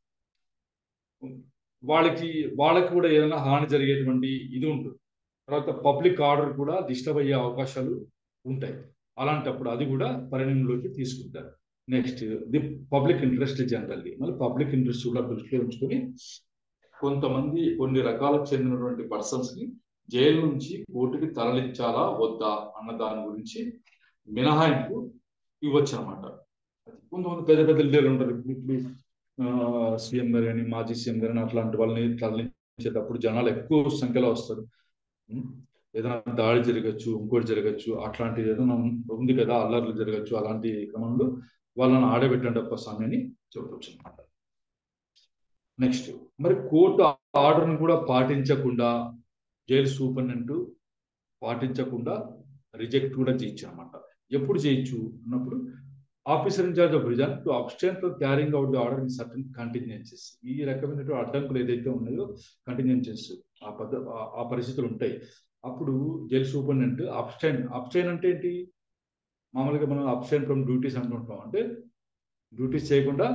వాళ్ళకి వాళ్ళకి కూడా ఏదైనా హాని జరిగేటువంటి ఇది ఉంటుంది తర్వాత పబ్లిక్ ఆర్డర్ కూడా డిస్టర్బ్ అయ్యే అవకాశాలు ఉంటాయి అలాంటప్పుడు అది కూడా పరిణామంలోకి తీసుకుంటారు next the public interest generally మళ్ళీ పబ్లిక్ ఇంట్రెస్ట్ కూడా దృష్టిలో ఉంచుకొని కొంతమంది కొన్ని రకాలకు చెందినటువంటి పర్సన్స్ ని జైలు నుంచి కోర్టుకి తరలించాలా వద్దా అన్న దాని గురించి మినహాయింపు ఇవ్వచ్చు అనమాట కొంతమంది పెద్ద పెద్ద లీడర్లు ఉంటారు ఇప్పుడు సీఎం గారు కానీ మాజీ సీఎం గారు అట్లాంటి వాళ్ళని తరలించేటప్పుడు జనాలు ఎక్కువ సంఖ్యలో వస్తారు ఏదైనా దాడి జరగచ్చు ఇంకోటి జరగచ్చు అట్లాంటిది ఏదైనా ఉంది కదా అల్లర్లు జరగచ్చు అలాంటి క్రమంలో వాళ్ళని ఆడబెట్టండి ఒక సమయాన్ని చెప్పవచ్చు అనమాట నెక్స్ట్ మరి కోర్టు ఆర్డర్ని కూడా పాటించకుండా జైలు సూపరింటెండెంట్ పాటించకుండా రిజెక్ట్ కూడా చేయొచ్చు అనమాట ఎప్పుడు చేయొచ్చు అన్నప్పుడు officer in charge of prison to abstain from carrying out the order in certain continuances ఈ రకమైనటువంటి అడ్డంకులు ఏదైతే ఉన్నాయో కంటిన్యూన్సెస్ ఆ పద్ధ ఆ పరిస్థితులు ఉంటాయి అప్పుడు జైలు సూపరింటెండెంట్ అబ్స్టైన్ అబ్స్టైన్ అంటే ఏంటి మామూలుగా మనం అబ్స్టైన్ ఫ్రమ్ డ్యూటీస్ అంటుంటాం అంటే డ్యూటీస్ చేయకుండా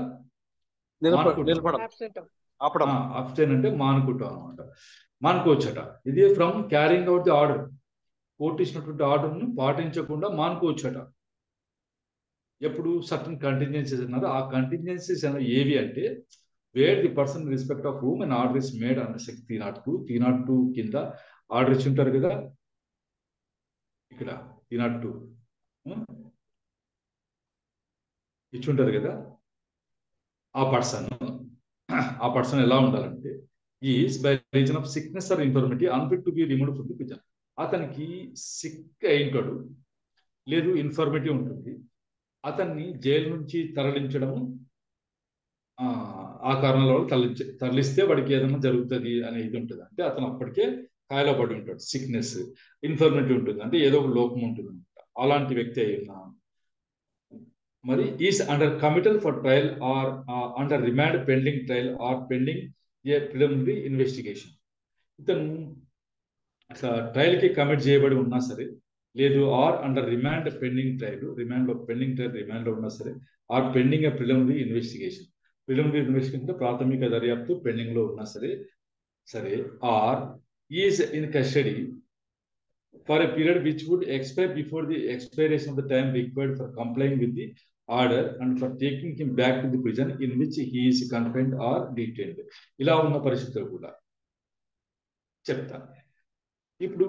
నిలబడం ఆపడం అబ్స్టైన్ అంటే మానుకుంటాం అనమాట మానుకోవచ్చట ఇది from carrying out the order court ఇచ్చినటువంటి ఆర్డర్ను పాటించకుండా మానుకోవచ్చట ఎప్పుడు సర్టన్ కంటిన్యూన్సీస్ అన్నారు ఆ కంటిన్యూన్సీస్ ఏవి అంటే where the person respect of whom and order is made under sex three not two three not two కింద ఆర్డర్ ఇచ్చి ఉంటారు కదా ఇక్కడ త్రీ నాట్ టూ ఇచ్చి ఉంటారు కదా ఆ పర్సన్ ఆ పర్సన్ ఎలా ఉండాలంటే is by reason of sickness or infirmity unfit to be remove from the prison అతనికి సిక్ అయింటాడు లేదు ఇన్ఫర్మిటీ ఉంటుంది అతన్ని జైలు నుంచి తరలించడము ఆ కారణాల వల్ల తరలించ తరలిస్తే వాడికి ఏదైనా జరుగుతుంది అనే ఇది ఉంటుంది అంటే అతను అప్పటికే కాయలో పడి ఉంటాడు సిక్నెస్ ఇన్ఫర్మిటీ ఉంటుంది అంటే ఏదో ఒక లోపం ఉంటుంది అనమాట అలాంటి వ్యక్తి అయి ఉన్నా మరి is under committal for trial or under remand pending trial or pending a preliminary investigation ఇతను ట్రయల్ కి కమిట్ చేయబడి ఉన్నా సరే లేదు or under remand pending trial remand లో పెండింగ్ ట్రయల్ రిమాండ్ లో ఉన్నా సరే or pending a preliminary investigation preliminary investigation ప్రాథమిక దర్యాప్తు పెండింగ్ లో ఉన్నా సరే సరే or is in custody for a period which would expire before the expiration of the time required for complying with the order and for taking him back to the prison in which he is confined or detained ఇలా ఉన్న పరిస్థితులు కూడా చెప్తాను ఇప్పుడు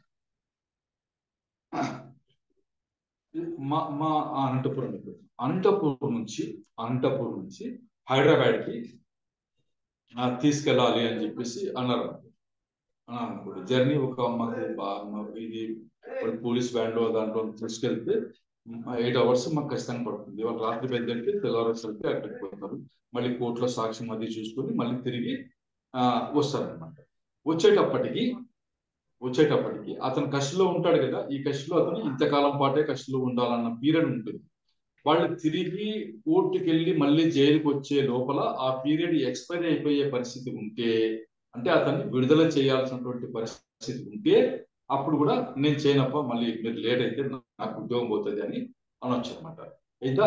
మా మా అనంతపురం అనంతపురం నుంచి అనంతపురం నుంచి హైదరాబాద్కి తీసుకెళ్ళాలి అని చెప్పేసి అన్నారు అని అనుకోండి జర్నీ ఒక మాకు బా- ఇది పోలీస్ వ్యాన్ లో దాంట్లో తీసుకెళ్తే ఎయిట్ అవర్స్ మాకు ఖచ్చితంగా పడుతుంది వాళ్ళు రాత్రి బయలుదేరితే తెల్లవారేసరికి అక్కడికి పోతారు మళ్ళీ కోర్టులో సాక్ష్యం అది చూసుకొని మళ్ళీ తిరిగి ఆ, వస్తారనమాట వచ్చేటప్పటికి వచ్చేటప్పటికి అతను కష్టలో ఉంటాడు కదా ఈ కష్టలో అతను ఇంతకాలం పాటే కష్టలో ఉండాలన్న పీరియడ్ ఉంటుంది వాళ్ళు తిరిగి కోర్టుకి వెళ్ళి మళ్ళీ జైలుకి వచ్చే లోపల ఆ పీరియడ్ ఎక్స్పైర్ అయిపోయే పరిస్థితి ఉంటే అంటే అతన్ని విడుదల చేయాల్సినటువంటి పరిస్థితి ఉంటే అప్పుడు కూడా నేను చేయనప్ప మళ్ళీ మీరు లేట్ అయితే నాకు ఉద్యోగం పోతుంది అని అనొచ్చు అనమాట అయిందా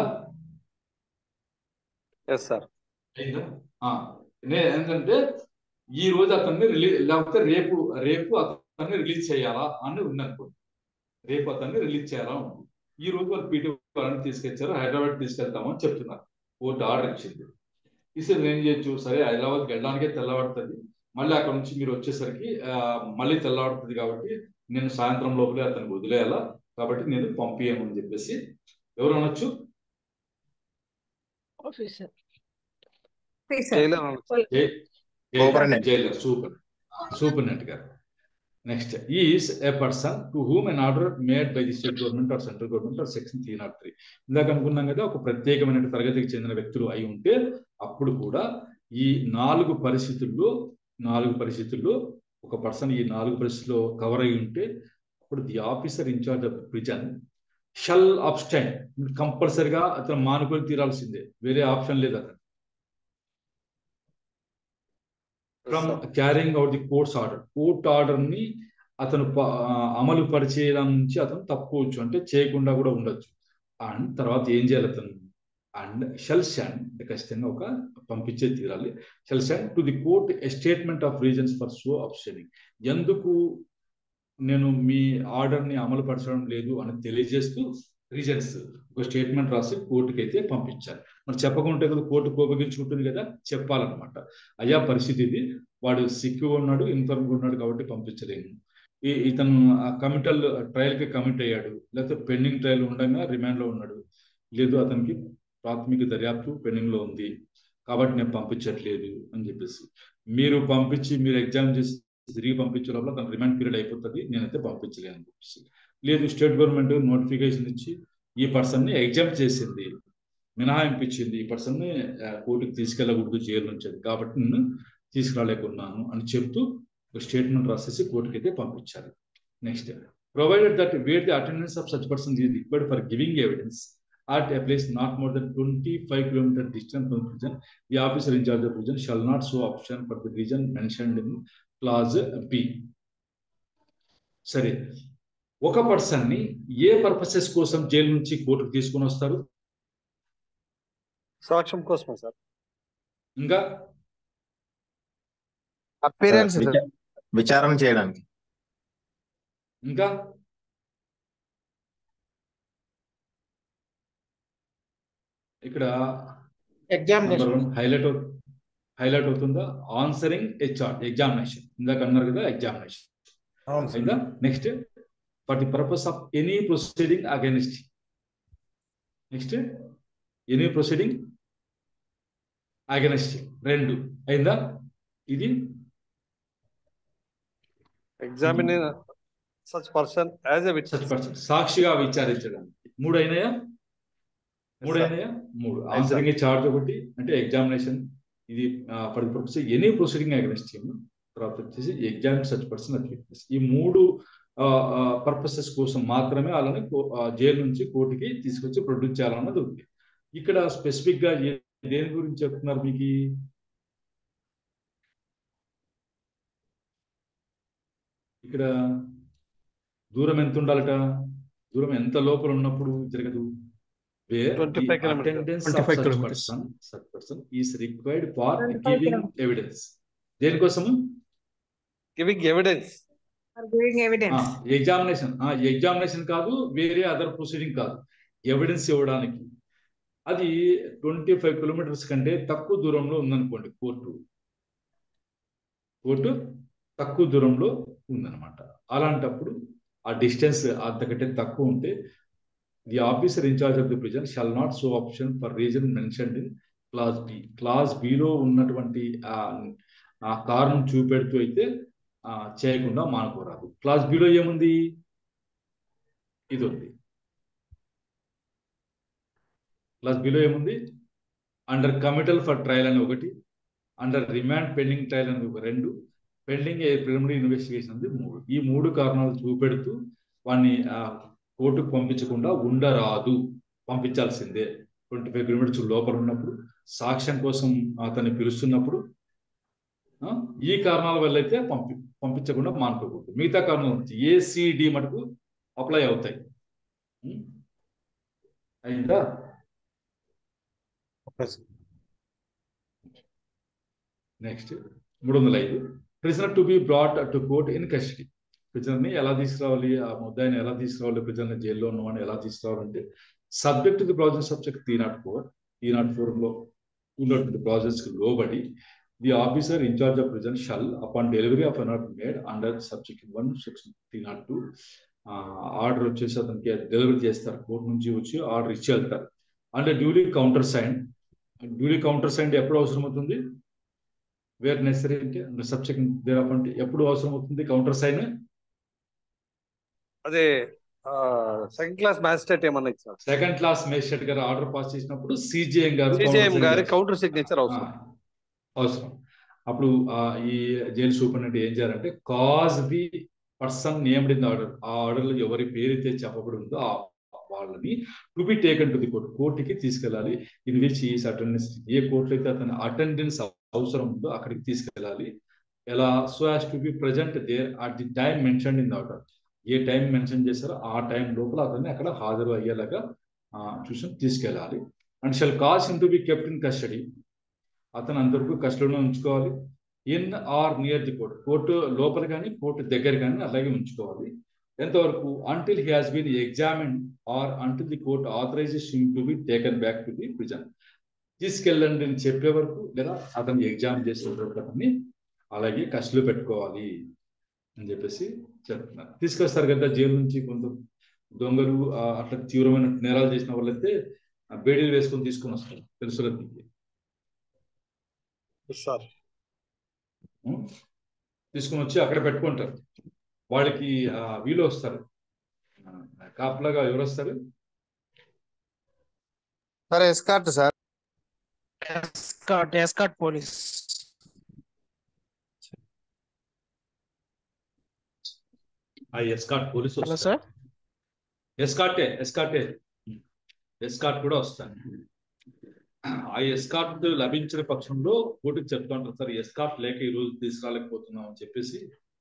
ఎస్ సార్ అయిందా ఆ, నేను ఏంటంటే ఈ రోజు అతన్ని రిలీజ్ లేకపోతే రేపు రేపు అతన్ని రిలీజ్ చేయాలా అని ఉందనుకోండి రేపు అతన్ని రిలీజ్ చేయాలా ఉంది ఈ రోజు వాళ్ళు పీటీ వాళ్ళని తీసుకొచ్చారు హైదరాబాద్ తీసుకెళ్తామని చెప్తున్నారు కోర్టు ఆర్డర్ ఇచ్చింది ఈసారి ఏం చేయొచ్చు సరే హైదరాబాద్కి వెళ్ళడానికే తెల్లవాడుతుంది మళ్ళీ అక్కడ నుంచి మీరు వచ్చేసరికి ఆ, మళ్ళీ తెల్లవాడుతుంది కాబట్టి నేను సాయంత్రం లోపలే అతనికి వదిలేయాలా కాబట్టి నేను పంపించమని చెప్పేసి ఎవరు అనొచ్చు ఆఫీసర్ జైలు అనాలి. Superintendent. జైలర్ సూపర్ సూపరింటెండెంట్ గారు next is a person to whom an order made by the state government or central government or section three not three ఇందాక అనుకున్నాం కదా ఒక ప్రత్యేకమైన తరగతికి చెందిన వ్యక్తులు అయి ఉంటే అప్పుడు కూడా ఈ నాలుగు పరిస్థితుల్లో నాలుగు పరిస్థితుల్లో ఒక పర్సన్ ఈ నాలుగు పరిస్థితుల్లో కవర్ అయి ఉంటే అప్పుడు the officer in charge of prison shall abstain కంపల్సరిగా అతను మానుకొని తీరాల్సిందే వేరే ఆప్షన్ లేదు అతను from carrying out the court's order court order ని అతను ప- ఆ, అమలు పరిచేయడం నుంచి అతను తప్పుకోవచ్చు అంటే చేయకుండా కూడా ఉండొచ్చు అండ్ తర్వాత ఏం చేయాలి అతను అండ్ షెల్ స్టాండ్ అంటే ఖచ్చితంగా ఒక పంపించే తీరాలి shall stand to the court a statement of reasons for so abstaining ఎందుకు నేను మీ ఆర్డర్ ని అమలు పరచడం లేదు అని తెలియజేస్తూ రీజన్స్ ఒక స్టేట్మెంట్ రాసి కోర్టుకి అయితే పంపించాలి మరి చెప్పకుంటే కదా కోర్టు కోపగించుకుంటుంది కదా చెప్పాలన్నమాట అయ్యా పరిస్థితి ఇది వాడు సిక్కు ఉన్నాడు ఇన్ఫర్మ్ ఉన్నాడు కాబట్టి పంపించలేము ఈ ఇతను కమిటల్ ట్రయల్ కి కమిట్ అయ్యాడు లేకపోతే పెండింగ్ ట్రయల్ ఉండగా రిమాండ్ లో ఉన్నాడు లేదు అతనికి ప్రాథమిక దర్యాప్తు పెండింగ్ లో ఉంది కాబట్టి నేను పంపించట్లేదు అని చెప్పేసి మీరు పంపించి మీరు ఎగ్జామ్ చేసి తిరిగి పంపించే లోపల తన రిమాండ్ పీరియడ్ అయిపోతుంది నేనైతే పంపించలేను అని చెప్పేసి లేదు స్టేట్ గవర్నమెంట్ నోటిఫికేషన్ ఇచ్చి ఈ పర్సన్ ని ఎగ్జామ్ చేసింది మినహాయింపు ఇచ్చింది ఈ పర్సన్ ని ఆ, కోర్టుకి తీసుకెళ్ళకూడదు జైలు నుంచి అని. కాబట్టి నేను తీసుకురాలేకున్నాను అని చెప్తూ ఒక స్టేట్మెంట్ రాసేసి కోర్టుకి అయితే పంపించాలి next provided that where the attendance of such person is required for giving evidence at a place not more than 25 kilometer distance from prison, the officer in charge of prison shall not show option for the reason mentioned in clause B. సరే ఒక person ని ఏ purposes కోసం jail నుంచి కోర్టుకు తీసుకొని వస్తారు సాక్ష్యం కోసమే సార్ ఇంకా అపీరెన్స్ విచా- విచారణ చేయడానికి ఇంకా ఇక్కడ ఎగ్జామినేషన్ హైలైట్ హైలైట్ అవుతుందా ఆన్సరింగ్ హెచ్ఆర్ ఎగ్జామినేషన్ ఇందాక అన్నారు కదా ఎగ్జామినేషన్ అవును సార్ అయిందా next for the purpose of any proceeding against next any proceeding against రెండు అయిందా ఇది examine such person as a such witness person సాక్షిగా విచారించడానికి మూడు అయినాయా మూడు sir. అయినాయా మూడు ఆన్సరింగ్ చార్జ్ ఒకటి అంటే ఎగ్జామినేషన్ ఇది for the purpose any proceeding against తర్వాత వచ్చేసి exam such person at witness ఈ మూడు పర్పసెస్ కోసం మాత్రమే వాళ్ళని కో- ఆ, జైలు నుంచి కోర్టుకి తీసుకొచ్చి ప్రొడ్యూస్ చేయాలన్నది ఉంది ఇక్కడ స్పెసిఫిక్ గా ఏ- దేని గురించి చెప్తున్నారు మీకు ఇక్కడ దూరం ఎంత ఉండాలట దూరం ఎంత లోపల ఉన్నప్పుడు జరగదు where 25 the kilometers. attendance of 25 such kilometers. person, such person is required for 25 giving kilometers. evidence. దేనికోసము giving evidence are giving evidence. Examination examination కాదు వేరే అదర్ ప్రొసీడింగ్ కాదు ఎవిడెన్స్ ఇవ్వడానికి అది ట్వంటీ ఫైవ్ కిలోమీటర్స్ కంటే తక్కువ దూరంలో ఉందనుకోండి కోర్టు కోర్టు తక్కువ దూరంలో ఉందన్నమాట అలాంటప్పుడు ఆ డిస్టెన్స్ అంతకంటే తక్కువ ఉంటే the officer in charge of the prison shall not show option for reason mentioned in clause B clause below ఉన్నటువంటి ఆ ఆ కారణం చూపెడుతూ అయితే ఆ, చేయకుండా మానుకోరాదు క్లాస్ బిలో ఏముంది ఇది ఉంది క్లాస్ బిలో ఏముంది అండర్ కమిటల్ ఫర్ ట్రయల్ అని ఒకటి అండర్ రిమాండ్ పెండింగ్ ట్రయల్ అని ఒక రెండు పెండింగ్ ప్రిలిమినరీ ఇన్వెస్టిగేషన్ ఉంది మూడు ఈ మూడు కారణాలు చూపెడుతూ వాడిని ఆ, కోర్టుకు పంపించకుండా ఉండరాదు పంపించాల్సిందే ట్వంటీ ఫైవ్ కిలోమీటర్స్ లోపల ఉన్నప్పుడు సాక్ష్యం కోసం అతన్ని పిలుస్తున్నప్పుడు ఆ, ఈ కారణాల వల్ల అయితే పంపి పంపించకుండా మానుకోకూడదు మిగతా కారణాలు ఏసీడి మటుకు అప్లై అవుతాయి ఉం? అయిందా నెక్స్ట్ మూడు వందల ఐదు prisoner to be brought to court in custody ప్రిజనర్ని ఎలా తీసుకురావాలి ఆ ముద్దాయిని ఎలా తీసుకురావాలి ప్రిజనర్ జైల్లో ఉన్నవాడిని ఎలా తీసుకురావాలంటే subject the project subject three not four three not ఫోర్లో ఉన్నటువంటి ప్రాజెక్ట్స్కి లోబడి the officer in charge of prison shall upon delivery of an made under subject one section three not two order వచ్చేసి అతనికి డెలివరీ చేస్తారు కోర్టు నుంచి వచ్చి ఆర్డర్ ఇచ్చి వెళ్తారు అంటే duly counter sign duly counter sign ఎప్పుడు అవసరం అవుతుంది వేర్ నెసరీ అంటే సబ్జెక్ట్ దేర్ ఆఫ్ అంటే ఎప్పుడు అవసరం అవుతుంది కౌంటర్ సైన్ అదే సెకండ్ క్లాస్ మ్యాజిస్ట్రేట్ ఏమన్నా ఇచ్చారు సెకండ్ క్లాస్ మేజిస్ట్రేట్ గారు ఆర్డర్ పాస్ చేసినప్పుడు సిజిఎం గారు సిజిఎం counter sign గారి చేస్తారు. కౌంటర్ సిగ్నేచర్ అవసరం ఆ, అవసరం అప్పుడు ఆ, ఈ జైలు సూపరింటెండెంట్ ఏం చేయాలంటే cause the person named in order ఆ ఆర్డర్ లో ఎవరి పేరైతే చెప్పబడి ఉందో ఆ వాళ్ళని to be taken to the court కోర్టుకి తీసుకెళ్ళాలి ఇన్ విచ్ ఈ అటెండెన్స్ ఏ కోర్టులో అయితే అతని అటెండెన్స్ అవసరం ఉందో అక్కడికి తీసుకెళ్ళాలి ఎలా so as to be present there at the time mention in order ఏ టైం మెన్షన్ చేశారో ఆ టైం లోపల అతన్ని అక్కడ హాజరు అయ్యేలాగా చూసి తీసుకెళ్ళాలి and shall cause in to be kept in custody అతను అంతవరకు కస్టడీలో ఉంచుకోవాలి in or near the court court లోపల కానీ కోర్టు దగ్గర కానీ అలాగే ఉంచుకోవాలి ఎంతవరకు until he has been examine or until the court authorisation to be taken back to the prison తీసుకెళ్ళండి అని చెప్పే వరకు లేదా అతను ఎగ్జామ్ చేసిన వరకు అతన్ని అలాగే కస్టడీలో పెట్టుకోవాలి అని చెప్పేసి చెప్తున్నారు తీసుకొస్తారు కదా జైలు నుంచి కొంత దొంగలు ఆ, అట్లా తీవ్రమైన నేరాలు చేసిన వాళ్ళైతే ఆ, బేడీలు వేసుకొని తీసుకొని వస్తారు తెలుసులో సార్ తీసుకొని వచ్చి అక్కడ పెట్టుకుంటారు వాళ్ళకి ఆ, వీళ్ళు వస్తారు ఆ, కాపలాగా ఎవరు వస్తారు sir escort sir Escort, escort police. ఆ ఎస్కాట్ పోలీసు Hello, వస్తారు sir. ఎస్కాటే ఎస్కాటే ఎస్కాట్ కూడా వస్తారు ఆ ఎస్కాట్ లభించిన పక్షంలో కోర్టుకు చెప్తా ఉంటారు సార్ ఎస్కాట్ లేక ఈ రోజు తీసుకురాలేకపోతున్నాం అని చెప్పేసి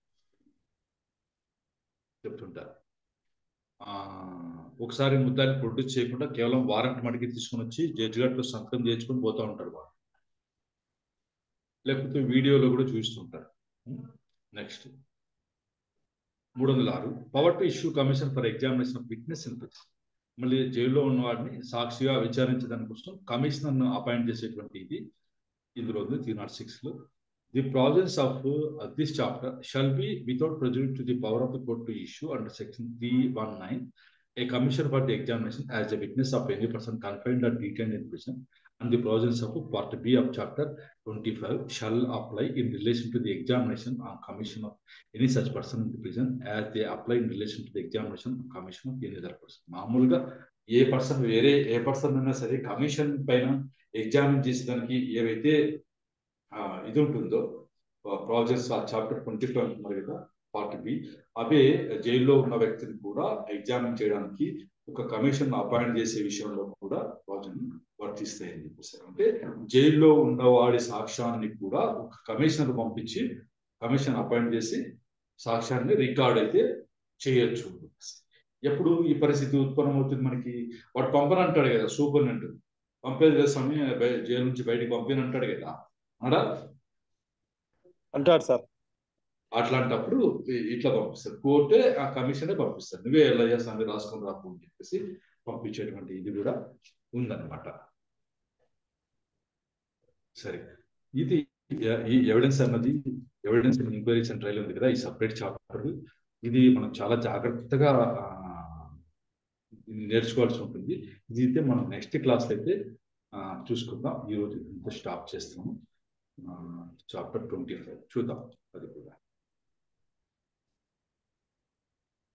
చెప్తుంటారు ఆ ఒకసారి ముద్దాన్ని ప్రొడ్యూస్ చేయకుండా కేవలం వారెంట్ మడికి తీసుకుని వచ్చి జడ్జి గారితో సంతకం చేయించుకొని పోతా ఉంటారు వాళ్ళు లేకపోతే వీడియోలో కూడా చూస్తుంటారు నెక్స్ట్ మూడు వందల ఆరు power to issue commission for examination of witness in మళ్ళీ జైల్లో ఉన్న వాడిని సాక్షిగా విచారించడానికి కోసం కమిషనర్ ను అపాయింట్ చేసేటువంటి ఇది ఇందులో ఉంది త్రీ నాట్ సిక్స్ లో the provisions of this chapter shall be without project to the power of the court to issue under section three one nine a commission for the examination as a witness of any person confined or detained in prison and the provisions of part B of chapter 25 shall apply in relation to the examination on commission of any such person in the prison as they apply in relation to the examination on commission of any other person. మామూలుగా ఏ person వేరే ఏ person అయినా సరే commission పైన examine చేసేదానికి ఏవైతే ఆ, ఇది ఉంటుందో ప్రాజెక్ట్స్ ఆ చాప్టర్ ట్వంటీ ఫైవ్ అంటున్నారు కదా పార్ట్ బి అవే జైల్లో ఉన్న వ్యక్తిని కూడా ఎగ్జామిన్ చేయడానికి ఒక కమిషన్ అపాయింట్ చేసే విషయంలో కూడా వాటిని వర్తిస్తాయని చెప్పేసారు అంటే జైల్లో ఉన్నవాడి సాక్ష్యాన్ని కూడా ఒక కమిషనర్ పంపించి కమిషన్ అపాయింట్ చేసి సాక్ష్యాన్ని రికార్డ్ అయితే చేయొచ్చు ఎప్పుడు ఈ పరిస్థితి ఉత్పన్నమవుతుంది మనకి వాడు పంపనంటాడు కదా సూపరింటెండెంట్ పంపేది కదా స్వామి బయ- జైలు నుంచి బయటికి పంపినంటాడు కదా అడా అంటాడు సార్ అట్లాంటప్పుడు ఇ- ఇట్లా పంపిస్తారు కోర్టే ఆ కమిషనే పంపిస్తారు నువ్వే ఎలా చేస్తాను రాసుకొని రాకు అని చెప్పేసి పంపించేటువంటి ఇది కూడా ఉందన్నమాట సరే ఇది ఎ- ఈ ఎవిడెన్స్ అన్నది ఎవిడెన్స్ ఎంక్వైరీస్ అండ్ ట్రయల్ ఉంది కదా ఈ సపరేట్ చాప్టర్ ఇది మనం చాలా జాగ్రత్తగా ఆ, నేర్చుకోవాల్సి ఉంటుంది ఇది అయితే మనం నెక్స్ట్ క్లాస్ అయితే ఆ, చూసుకుందాం ఈ రోజు ఇంత స్టాప్ చేస్తాము చాప్టర్ ట్వంటీ ఫైవ్ చూద్దాం అది కూడా